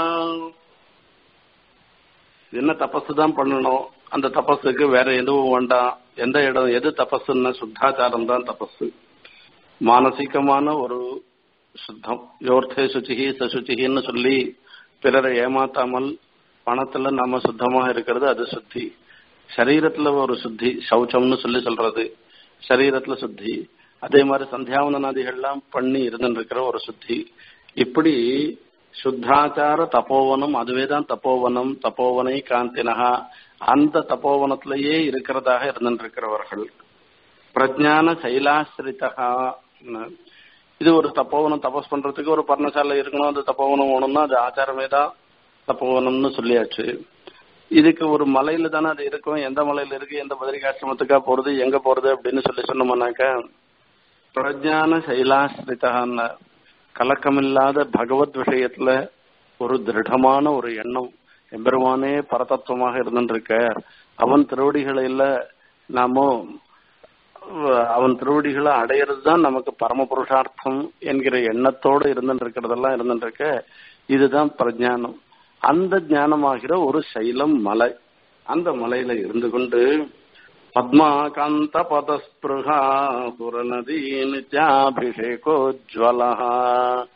என்ன தபசு தான் பண்ணணும் அந்த தபஸுக்கு வேற எதுவும் வேண்டாம் எந்த இடம் எது தபசுன்னா சுத்தாச்சாரம் தான் தபசு மானசீகமான ஒரு சுத்தம் யோர்த்தே சுச்சிகி சசுச்சிகின்னு சொல்லி பிறரை ஏமாத்தாமல் பணத்துல நாம சுத்தமா இருக்கிறது அது சுத்தி சரீரத்துல ஒரு சுத்தி சௌச்சம்னு சொல்லி சொல்றது சரீரத்துல சுத்தி அதே மாதிரி சந்தியாவனநாதிகள்லாம் பண்ணி இருந்துருக்கிற ஒரு சுத்தி இப்படி சுத்தாச்சார தபோவனம் அதுவே தான் தப்போவனம் தப்போவனை காந்தினகா அந்த தப்போவனத்திலேயே இருக்கிறதாக இருந்திருக்கிறவர்கள் பிரஜான சைலாசிரிதகா இது ஒரு தப்போவனம் தபஸ் பண்றதுக்கு ஒரு பர்ணசாலை இருக்கணும் அந்த தப்போவனம் வேணும்னா அது ஆச்சாரமே தான் தப்போவனம்னு சொல்லியாச்சு இதுக்கு ஒரு மலையில தானே அது இருக்கும் எந்த மலையில இருக்கு எந்த பதிரிகாசிரமத்துக்கா போறது எங்க போறது அப்படின்னு சொல்லி சொன்னோம்னாக்க பிரஜான சைலாசிரிதான்னு கலக்கமில்லாத பகவத் விஷயத்துல ஒரு திருடமான ஒரு எண்ணம் எம்பெருமானே பரதத்துவமாக இருந்துருக்க அவன் திருவடிகளில நாம அவன் திருவடிகளை அடையிறது தான் நமக்கு பரம புருஷார்த்தம் என்கிற எண்ணத்தோடு இருந்துட்டு இருக்கிறதெல்லாம் இருந்துட்டு இருக்க இதுதான் பிரஜானம் அந்த ஞானமாகிற ஒரு சைலம் மலை அந்த மலையில இருந்து கொண்டு பத்மாகாந்த பதஸ்பிருகா சுரநதி நித்யாபிஷேகோஜ்வலா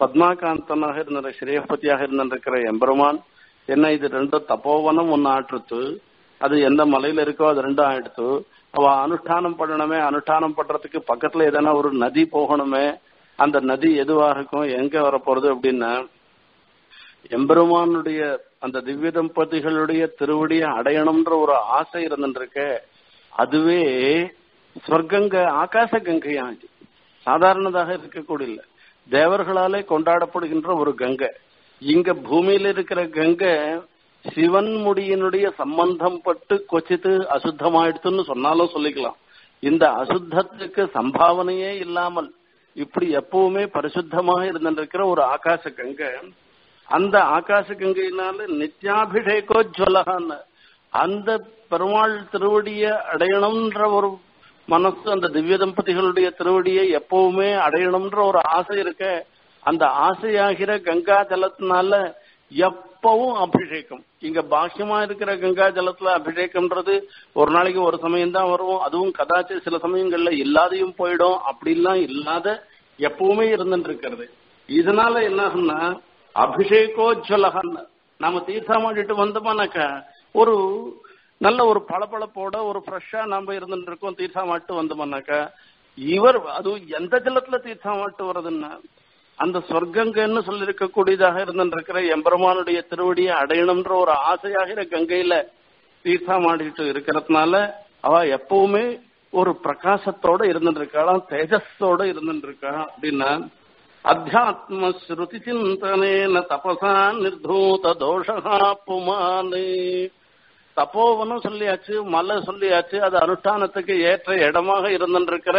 பத்மாகாந்தனாக இருந்த ஸ்ரீயப்பதியாக இருந்திருக்கிற எம்பெருமான் என்ன இது ரெண்டும் தப்போவனம் ஒன்னு ஆற்றுத்து அது எந்த மலையில இருக்கோ அது ரெண்டும் ஆயிடுத்து அவ அனுஷ்டானம் பண்ணணுமே அனுஷ்டானம் பண்றதுக்கு பக்கத்துல எதனா ஒரு நதி போகணுமே அந்த நதி எதுவாக இருக்கும் எங்க வரப்போறது அப்படின்னா எம்பெருமானுடைய அந்த திவ்ய தம்பதிகளுடைய திருவடியை அடையணும்ன்ற ஒரு ஆசை இருந்துருக்கு அதுவே சொர்க்கங்க ஆகாச கங்கையாச்சு சாதாரணதாக இருக்கக்கூடிய தேவர்களாலே கொண்டாடப்படுகின்ற ஒரு கங்கை இங்க பூமியில இருக்கிற கங்கை சிவன் முடியினுடைய சம்பந்தம் பட்டு கொச்சித்து அசுத்தமாயிடுத்துன்னு சொன்னாலும் சொல்லிக்கலாம் இந்த அசுத்தத்துக்கு சம்பாவனையே இல்லாமல் இப்படி எப்பவுமே பரிசுத்தமாக இருந்திருக்கிற ஒரு ஆகாச கங்கை அந்த ஆகாச கங்கையினால நித்யாபிஷேகோஜ்வலகான்னு அந்த பெருமாள் திருவடிய அடையணும்ன்ற ஒரு மனசு அந்த திவ்ய தம்பதிகளுடைய திருவடியை எப்பவுமே அடையணும்ன்ற ஒரு ஆசை இருக்க அந்த ஆசையாகிற கங்கா ஜலத்தினால எப்பவும் அபிஷேகம் இங்க பாக்கியமா இருக்கிற கங்கா ஜலத்துல அபிஷேகம்ன்றது ஒரு நாளைக்கு ஒரு சமயம் தான் வரும் அதுவும் கதாச்சி சில சமயங்கள்ல இல்லாதையும் போயிடும் அப்படிலாம் இல்லாத எப்பவுமே இருந்துட்டு இருக்கிறது இதனால என்ன ஆகும்னா அபிஷேகோஜ்வலகன்னு நாம தீர்த்தமாடிட்டு வந்தோம்னாக்கா ஒரு நல்ல ஒரு பளபளப்போட ஒரு ஃப்ரெஷ்ஷா நாம இருந்துட்டு இருக்கோம் தீர்த்தமாட்டு வந்தோம்னாக்கா இவர் அது எந்த ஜலத்துல தீர்த்தமாட்டு வருதுன்னா அந்த சொர்க்கங்கன்னு சொல்லி இருக்கக்கூடியதாக இருந்திருக்கிற எம்பெருமானுடைய திருவடியை அடையணும்ன்ற ஒரு ஆசையாகிற கங்கையில தீர்த்தமாடிட்டு இருக்கிறதுனால அவ எப்பவுமே ஒரு பிரகாசத்தோட இருந்துட்டு இருக்காளாம் தேஜஸோட இருந்துட்டு இருக்கா அப்படின்னா அத்தியாத்ம ஸ்ருதி சிந்தனேன தபசா நிர்தூத தோஷா புமானே தப்போவனும் சொல்லியாச்சு மலை சொல்லியாச்சு அது அனுஷ்டானத்துக்கு ஏற்ற இடமாக இருந்துருக்கிற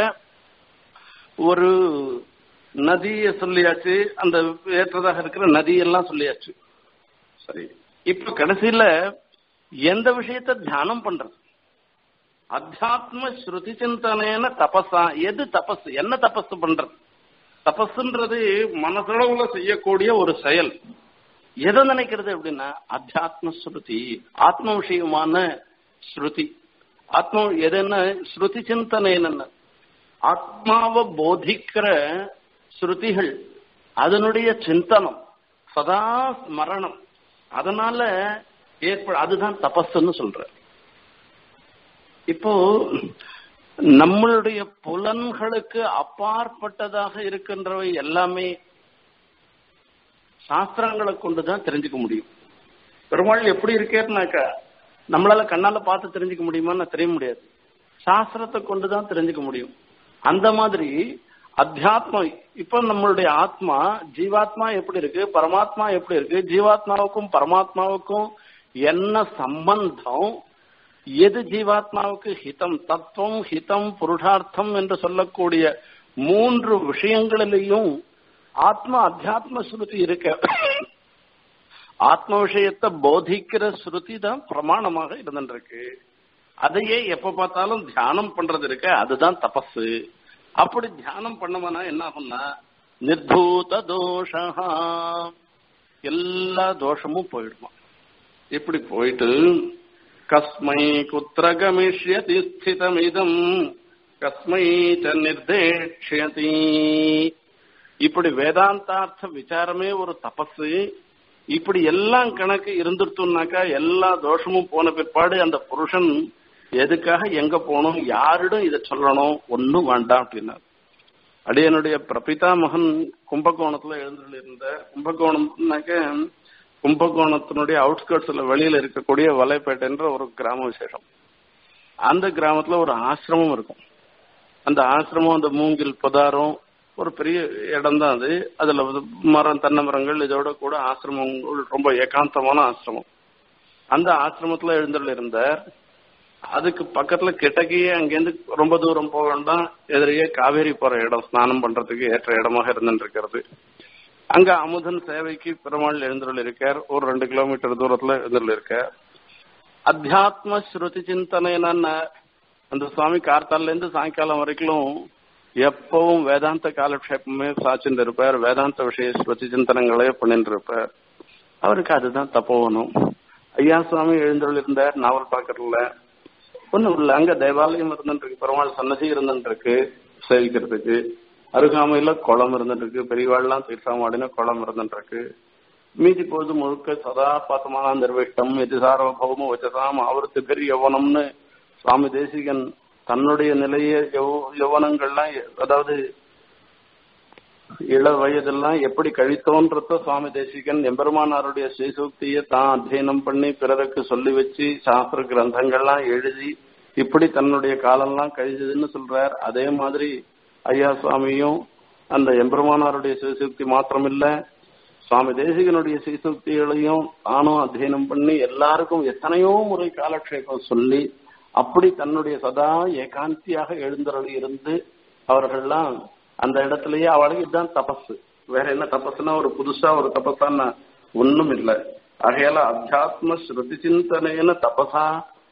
ஒரு நதிய சொல்லியாச்சு அந்த ஏற்றதாக இருக்கிற நதியெல்லாம் சொல்லியாச்சு சரி இப்ப கடைசியில எந்த விஷயத்த தியானம் பண்றது அத்தியாத்ம ஸ்ருதி சிந்தனேன தபஸா எது தபஸ் என்ன தபஸ் பண்றது தபஸ்ன்றது மனசளவுல செய்யக்கூடிய ஒரு செயல் எதை நினைக்கிறது அப்படின்னா அத்தியாத்ம ஸ்ருதி ஆத்ம விஷயமான ஸ்ருதி ஆத்ம எது என்ன ஸ்ருதி சிந்தனை என்னென்ன ஆத்மாவை போதிக்கிற ஸ்ருதிகள் அதனுடைய சிந்தனம் சதா ஸ்மரணம் அதனால ஏற்ப அதுதான் தபஸ்ன்னு சொல்ற இப்போ நம்மளுடைய புலன்களுக்கு அப்பாற்பட்டதாக இருக்கின்றவை எல்லாமே சாஸ்திரங்களை கொண்டுதான் தெரிஞ்சுக்க முடியும் பெருமாள் எப்படி இருக்கேன்னாக்கா நம்மளால கண்ணால பார்த்து தெரிஞ்சுக்க முடியுமான்னு தெரிய முடியாது சாஸ்திரத்தை கொண்டுதான் தெரிஞ்சுக்க முடியும் அந்த மாதிரி அத்தியாத்மம் இப்ப நம்மளுடைய ஆத்மா ஜீவாத்மா எப்படி இருக்கு பரமாத்மா எப்படி இருக்கு ஜீவாத்மாவுக்கும் பரமாத்மாவுக்கும் என்ன சம்பந்தம் எது ஜீவாத்மாவுக்கு ஹிதம் தத்துவம் ஹிதம் புருஷார்த்தம் என்று சொல்லக்கூடிய மூன்று விஷயங்களிலையும் ஆத்மா அத்தியாத்ம ஸ்ருதி இருக்க ஆத்ம விஷயத்தை போதிக்கிற ஸ்ருதி தான் பிரமாணமாக இருந்துருக்கு அதையே எப்ப பார்த்தாலும் தியானம் பண்றது இருக்க அதுதான் தபசு அப்படி தியானம் பண்ணவனா என்ன ஆகும்னா நிர்தூத தோஷா எல்லா தோஷமும் போயிடுமா இப்படி போயிட்டு கஸ்மை குத்திர கமிஷ்யதி ஸ்திதமிதம் கஸ்மை ச நிர்தேஷ்யதி இப்படி வேதாந்தார்த்த விசாரமே ஒரு தபசு இப்படி எல்லாம் கணக்கு இருந்துருத்தோம்னாக்கா எல்லா தோஷமும் போன பிற்பாடு அந்த புருஷன் எதுக்காக எங்க போகணும் யாரிடம் இதை சொல்லணும் ஒன்னும் வேண்டாம் அப்படின்னார் அடியனுடைய பிரபிதா மகன் கும்பகோணத்துல எழுந்துள்ள இருந்த கும்பகோணம்னாக்க கும்பகோணத்தினுடைய அவுட்ஸ்கர்ட்ஸ்ல வெளியில இருக்கக்கூடிய வலைப்பேட்டைன்ற ஒரு கிராம விசேஷம் அந்த கிராமத்துல ஒரு ஆசிரமம் இருக்கும் அந்த ஆசிரமம் அந்த மூங்கில் புதாரம் ஒரு பெரிய இடம் தான் அது அதுல வந்து மரம் தென்னை மரங்கள் இதோட கூட ஆசிரமங்கள் ரொம்ப ஏகாந்தமான ஆசிரமம் அந்த ஆசிரமத்துல எழுந்துள்ள இருந்தார் அதுக்கு பக்கத்துல கிட்டக்கையே அங்கேருந்து ரொம்ப தூரம் போக வேண்டாம் எதிரியே காவேரி போற இடம் ஸ்நானம் பண்றதுக்கு ஏற்ற இடமாக இருந்துட்டு இருக்கிறது அங்க அமுதன் சேவைக்கு பெருமாள் எழுந்துள்ள இருக்கார் ஒரு ரெண்டு கிலோமீட்டர் தூரத்துல எழுந்துள்ள இருக்கார் அத்தியாத்ம ஸ்ருதி சிந்தனை என்னன்னா அந்த சுவாமி கார்த்தால இருந்து சாயங்காலம் வரைக்கும் எப்பவும் வேதாந்த காலக்ஷேபமே சாச்சிட்டு இருப்பார் வேதாந்த விஷய ஸ்ருதி சிந்தனங்களே பண்ணிட்டு இருப்பார் அவருக்கு அதுதான் தப்போவணும் ஐயா சுவாமி எழுந்தருள் இருந்தார் நாவல் பாக்கறதுல ஒண்ணும் இல்ல அங்க தேவாலயம் இருந்துட்டு இருக்கு பெருமாள் சன்னதி இருந்துட்டு இருக்கு சேவிக்கிறதுக்கு அருகாமையில குளம் இருந்துட்டு இருக்கு பெரியவாள்லாம் தீர்த்தாமாடின குளம் இருந்துட்டு இருக்கு மீதி பொழுது முழுக்க சதா பாத்தமான நிர்விஷ்டம் எது சார்வபௌம வச்சதாம் ஆவர்த்து பெரிய யவனம்னு சுவாமி தேசிகன் தன்னுடைய நிலைய யௌ- யௌவனங்கள்லாம் எ- அதாவது இள வயதெல்லாம் எப்படி கழித்தோன்றத சுவாமி தேசிகன் எம்பெருமானாருடைய ஸ்ரீசூக்தியை தான் அத்தியனம் பண்ணி பிறருக்கு சொல்லி வச்சு சாஸ்திர கிரந்தங்கள்லாம் எழுதி இப்படி தன்னுடைய காலம்லாம் கழிஞ்சதுன்னு சொல்றார் அதே மாதிரி ஐயா சுவாமியும் அந்த எம்பெருமானாருடைய ஸ்ரீசூக்தி மாத்திரமில்ல சுவாமி தேசிகனுடைய ஸ்ரீசூக்திகளையும் தானும் அத்தியனம் பண்ணி எல்லாருக்கும் எத்தனையோ முறை காலக்ஷேபம் சொல்லி அப்படி தன்னுடைய சதா ஏகாந்தியாக எழுந்தருளி இருந்து அவர்கள்லாம் அந்த இடத்துலயே அவளுக்கு இதுதான் தபஸ் வேற என்ன தபஸ்னா ஒரு புதுசா ஒரு தபஸான்னா ஒண்ணும் இல்லை ஆகையால அத்தியாத்ம ஸ்ருதி சிந்தனைன தபசா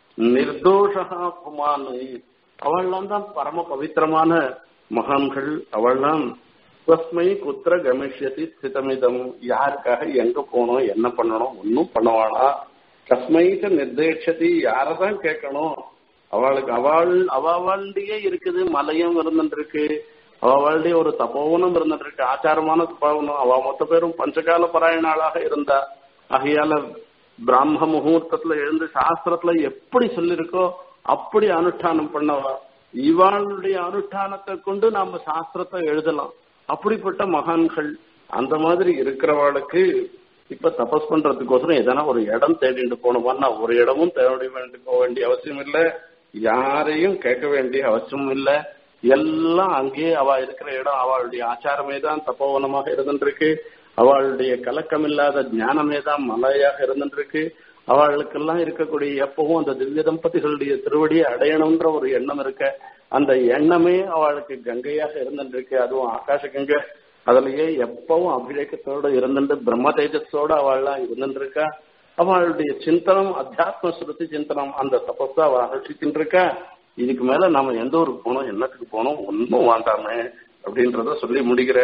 நிர்தோஷா புமான் அவள்லாம் தான் பரம பவித்திரமான மகான்கள் அவள்லாம் தஸ்மை குத்திர கமிஷ்யதி ஸ்திதமிதம் யாருக்காக எங்க போகணும் என்ன பண்ணணும் ஒன்னும் பண்ணவானா கஸ்மைக்கு நிர்தேஷதி யாரதான் கேட்கணும் அவளுக்கு அவள் அவளுடைய இருக்குது மலையும் இருந்துருக்கு அவளுடைய ஒரு தபோவனம் இருந்துருக்கு ஆச்சாரமான தபோவனம் அவ மொத்த பேரும் பஞ்சகால பராயணாளாக இருந்தா ஆகையால பிராம முகூர்த்தத்துல எழுந்து சாஸ்திரத்துல எப்படி சொல்லிருக்கோ அப்படி அனுஷ்டானம் பண்ணவா இவாளுடைய அனுஷ்டானத்தை கொண்டு நாம சாஸ்திரத்தை எழுதலாம் அப்படிப்பட்ட மகான்கள் அந்த மாதிரி இருக்கிறவாளுக்கு இப்ப தபஸ் பண்றதுக்கோசரம் எதனா ஒரு இடம் தேடிட்டு போகணுமான்னா ஒரு இடமும் தேடி வேண்டி போக வேண்டிய அவசியம் இல்ல யாரையும் கேட்க வேண்டிய அவசியம் இல்ல எல்லாம் அங்கேயே அவ இருக்கிற இடம் அவளுடைய ஆச்சாரமே தான் தப்போவனமாக இருந்துருக்கு அவளுடைய கலக்கம் இல்லாத ஞானமே தான் மலையாக இருந்துருக்கு அவளுக்கெல்லாம் இருக்கக்கூடிய எப்பவும் அந்த திவ்ய தம்பதிகளுடைய திருவடியை அடையணும்ன்ற ஒரு எண்ணம் இருக்க அந்த எண்ணமே அவளுக்கு கங்கையாக இருந்துருக்கு அதுவும் ஆகாச கங்கை அதுலயே எப்பவும் அபிஷேகத்தோட இருந்துட்டு பிரம்ம தேஜஸோட அவள்லாம் இருந்துருக்கா அவளுடைய சிந்தனம் அத்தியாத்ம ஸ்ருதி சிந்தனம் அந்த தபஸா அவ அனுஷ்டிச்சுட்டு இருக்கா இதுக்கு மேல நாம எந்த ஊருக்கு போனோம் என்னத்துக்கு போனோம் ஒன்னும் வேண்டாமே அப்படின்றத சொல்லி முடிக்கிற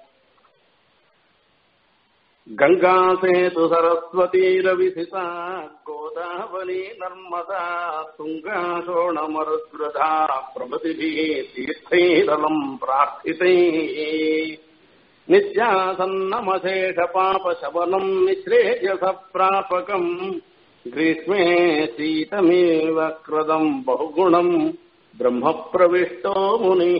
கங்கா சேது சரஸ்வதி ரவிசிதா கோதாவரி நர்மதா துங்கா சோணமருத்ரதா பிரபதிபி தீர்த்தைரலம் பிரார்த்திதை நித்யாசன்னமசேஷ பாப சபலம் நிஸ்ரேயச பிராபகம் ग्रीष्मे शीतमेव कृतम् बहुगुणम् ब्रह्म प्रविष्टो मुनिः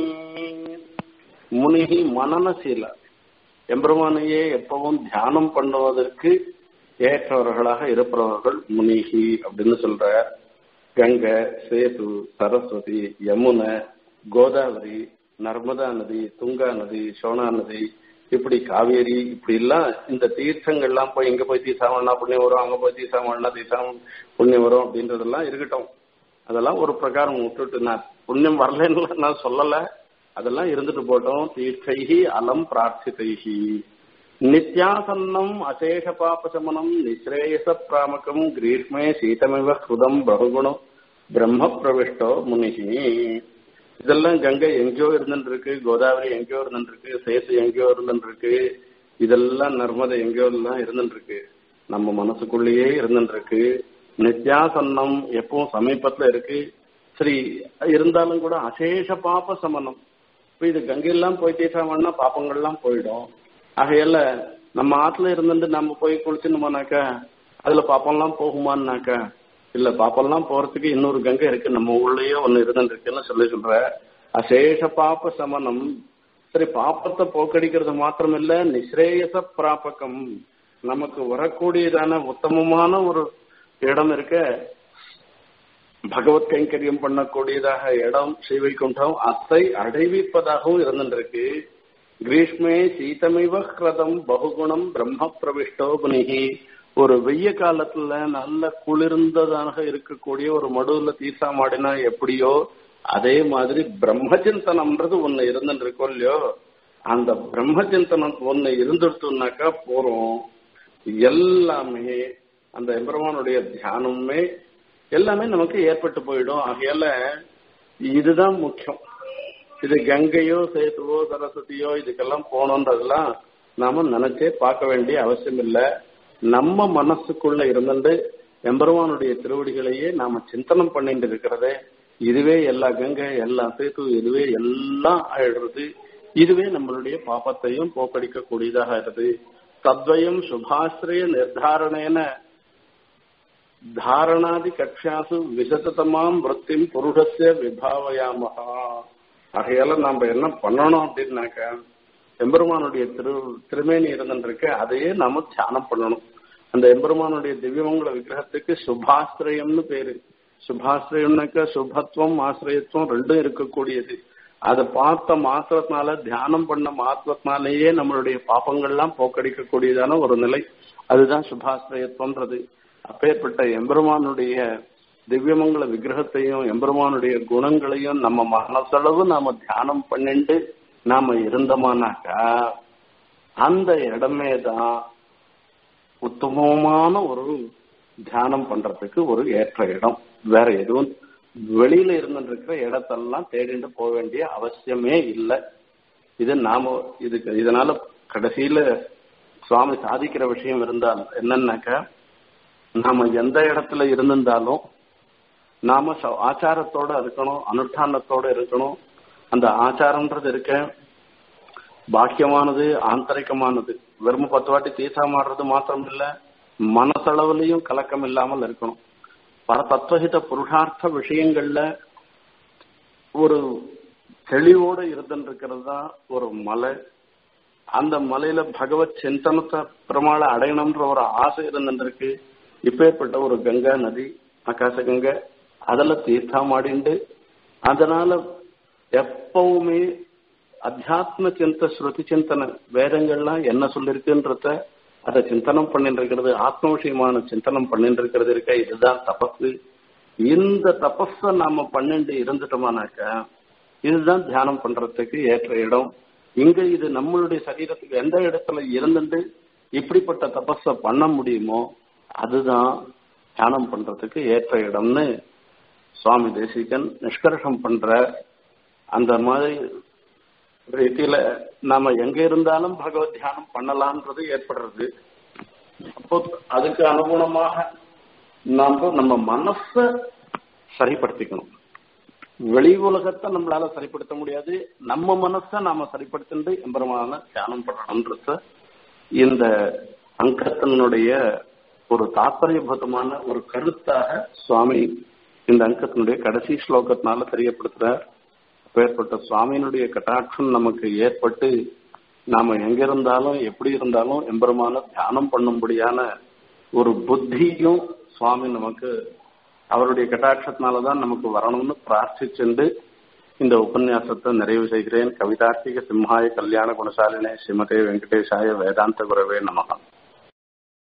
முனிகி மனநசீல எம்பெருமானையே எப்பவும் தியானம் பண்ணுவதற்கு ஏற்றவர்களாக இருப்பவர்கள் முனிகி அப்படின்னு சொல்ற கங்கை சேது சரஸ்வதி யமுனை கோதாவரி நர்மதா நதி துங்கா நதி சோனா நதி இப்படி காவேரி இப்படி எல்லாம் இந்த தீர்த்தங்கள்லாம் போய் இங்க போய் தீசாமண்ணா புண்ணியம் வரும் அங்க போய் தீசாமண்ணா தீசாம் புண்ணியம் வரும் அப்படின்றதெல்லாம் இருக்கட்டும் அதெல்லாம் ஒரு பிரகாரம் விட்டுட்டு நான் புண்ணியம் வரலன்னு நான் சொல்லல அதெல்லாம் இருந்துட்டு போட்டோம் தீர்த்தைஹி அலம் பிரார்த்திதைஹி நித்யாசன்னம் அசேஷ பாபசமனம் நிஸ்ரேயச பிராமகம் கிரீஷ்மே சீதமிவ ஹிருதம் பகுகுணம் பிரம்ம பிரவிஷ்டோ முனிகி இதெல்லாம் கங்கை எங்கேயோ இருந்துட்டு இருக்கு கோதாவரி எங்கேயோ இருந்துட்டு இருக்கு சேத்து எங்கேயோ இருந்துட்டு இருக்கு இதெல்லாம் நர்மதை எங்கேயோ எல்லாம் இருந்துட்டு இருக்கு நம்ம மனசுக்குள்ளேயே இருந்துட்டு இருக்கு நித்யாசன்னம் எப்பவும் சமீபத்துல இருக்கு சரி இருந்தாலும் கூட அசேஷ பாப சமனம் இப்ப இது கங்கையெல்லாம் போய் தீர்த்தாமன்னா பாப்பங்கள்லாம் போயிடும் ஆகையால நம்ம ஆத்துல இருந்துட்டு நம்ம போய் குளிச்சுனோம்னாக்கா அதுல பாப்பம்லாம் போகுமான்னாக்கா இல்ல பாப்பெல்லாம் போறதுக்கு இன்னொரு கங்கை இருக்கு நம்ம ஊர்லயே ஒண்ணு இருந்துட்டு இருக்குன்னு சொல்லி சொல்ற அசேஷ பாப்ப சமனம் சரி பாப்பத்தை போக்கடிக்கிறது மாத்திரம் இல்ல நிஸ்ரேயச பிராபகம் நமக்கு வரக்கூடியதான உத்தமமான ஒரு இடம் இருக்க பகவத் கைங்கரியம் பண்ணக்கூடியதாக இடம் ஸ்ரீவைகுண்டம் அத்தை அடைவிப்பதாகவும் இருந்துருக்கு கிரீஷ்மே சீதமிவ கிரதம் பகுகுணம் பிரம்ம பிரவிஷ்டோ புனிகி ஒரு வெய்ய காலத்துல நல்ல குளிர்ந்ததாக இருக்கக்கூடிய ஒரு மடுவுல தீசா மாடினா எப்படியோ அதே மாதிரி பிரம்ம சிந்தனம்ன்றது ஒண்ணு இருந்துட்டு இருக்கோம் இல்லையோ அந்த பிரம்ம சிந்தனம் ஒண்ணு இருந்துட்டுனாக்கா போறோம் எல்லாமே அந்த எம்பெருமானுடைய தியானமே எல்லாமே நமக்கு ஏற்பட்டு போயிடும் ஆகையால இதுதான் முக்கியம் இது கங்கையோ சேத்துவோ சரஸ்வதியோ இதுக்கெல்லாம் போனோன்றதெல்லாம் நாம நினைச்சே பார்க்க வேண்டிய அவசியம் இல்லை நம்ம மனசுக்குள்ள இருந்துட்டு எம்பெருமானுடைய திருவடிகளையே நாம சிந்தனம் பண்ணிட்டு இருக்கிறதே இதுவே எல்லா கங்கை எல்லா சேத்து இதுவே எல்லாம் ஆயிடுறது இதுவே நம்மளுடைய பாபத்தையும் போக்கடிக்க கூடியதாக இருக்குது தத்வயம் சுபாசிரய நிர்தாரணேன தாரணாதி கட்சியாசு விசதமாம் விற்த்திம் புருஷஸ்ய விபாவயாமகா ஆகையால நாம என்ன பண்ணணும் அப்படின்னாக்க எம்பெருமானுடைய திரு திருமேனி இருந்துருக்க அதையே நாம தியானம் பண்ணணும் அந்த எம்பெருமானுடைய திவ்யமங்கல விக்கிரகத்துக்கு சுபாசிரயம்னு பேரு சுபாசிரயம்னாக்க சுபத்துவம் ஆசிரியத்துவம் ரெண்டும் இருக்கக்கூடியது அதை பார்த்த மாத்திரத்தினால தியானம் பண்ண மாத்திரத்தினாலேயே நம்மளுடைய பாப்பங்கள்லாம் போக்கடிக்கக்கூடியதான ஒரு நிலை அதுதான் சுபாசிரயத்துவன்றது அப்பேற்பட்ட எம்பெருமானுடைய திவ்யமங்கல விக்கிரகத்தையும் எம்பெருமானுடைய குணங்களையும் நம்ம மனசளவு நாம தியானம் பண்ணிட்டு நாம இருந்தோமானாக்கா அந்த இடமே தான் உத்தமமான ஒரு தியானம் பண்றதுக்கு ஒரு ஏற்ற இடம் வேற எதுவும் வெளியில இருந்துட்டு இருக்கிற இடத்தெல்லாம் தேடிட்டு போக வேண்டிய அவசியமே இல்லை இது நாம இதுக்கு இதனால கடைசியில சுவாமி சாதிக்கிற விஷயம் இருந்தால் என்னன்னாக்கா நாம எந்த இடத்துல இருந்திருந்தாலும் நாம ச- ஆச்சாரத்தோட இருக்கணும் அனுஷ்டானத்தோட இருக்கணும் அந்த ஆச்சாரம்ன்றது இருக்க பாக்கியமானது ஆந்தரிகமானது வெறும் பத்து வாட்டி தீர்த்தம் ஆடுறது மாத்திரம் இல்ல மனசளவுலயும் கலக்கம் இல்லாமல் இருக்கணும் பல தத்துவஹித புருஷார்த்த விஷயங்கள்ல ஒரு தெளிவோட இருந்துட்டு இருக்கிறது தான் ஒரு மலை அந்த மலையில பகவத் சிந்தனத்தை பெருமாளை அடையணும்ன்ற ஒரு ஆசை இருந்துருக்கு இப்பேற்பட்ட ஒரு கங்கா நதி ஆகாச கங்கை அதில் தீர்த்தமாடிண்டு அதனால எப்பவுமே அத்தியாத்ம சிந்த ஸ்ருதி சிந்தனை வேதங்கள்லாம் என்ன சொல்லிருக்குன்றத அதை சிந்தனம் பண்ணிட்டு இருக்கிறது ஆத்ம விஷயமான சிந்தனம் பண்ணிட்டு இருக்கிறது இருக்க இதுதான் தபசு இந்த தபஸ நாம பண்ணிட்டு இருந்துட்டோமானாக்கா இதுதான் தியானம் பண்றதுக்கு ஏற்ற இடம் இங்க இது நம்மளுடைய சரீரத்துக்கு எந்த இடத்துல இருந்துட்டு இப்படிப்பட்ட தபஸ பண்ண முடியுமோ அதுதான் தியானம் பண்றதுக்கு ஏற்ற இடம்னு சுவாமி தேசிகன் நிஷ்கர்ஷம் பண்ற அந்த மாதிரி ரீதியில நாம எங்க இருந்தாலும் பகவத் தியானம் பண்ணலாம்ன்றது ஏற்படுறது அப்போ அதுக்கு அனுகுணமாக நாம நம்ம மனச சரிப்படுத்திக்கணும் வெளி உலகத்தை நம்மளால சரிப்படுத்த முடியாது நம்ம மனசை நாம சரிப்படுத்திட்டு எம்பெருமான தியானம் பண்ணணும்ன்றத இந்த அங்கத்தினுடைய ஒரு தாற்பயபூதமான ஒரு கருத்தாக சுவாமி இந்த அங்கத்தினுடைய கடைசி ஸ்லோகத்தினால தெரியப்படுத்துறார் அப்பேற்பட்ட சுவாமியினுடைய கட்டாட்சம் நமக்கு ஏற்பட்டு நாம எங்க இருந்தாலும் எப்படி இருந்தாலும் எம்பெருமான தியானம் பண்ணும்படியான ஒரு புத்தியும் சுவாமி நமக்கு அவருடைய கட்டாட்சத்தினாலதான் நமக்கு வரணும்னு பிரார்த்திச்சுண்டு இந்த உபன்யாசத்தை நிறைவு செய்கிறேன் கவிதார்த்திக சிம்ஹாய கல்யாண குணசாலினே ஸ்ரீமதே வெங்கடேசாய வேதாந்த குரவே நமகம்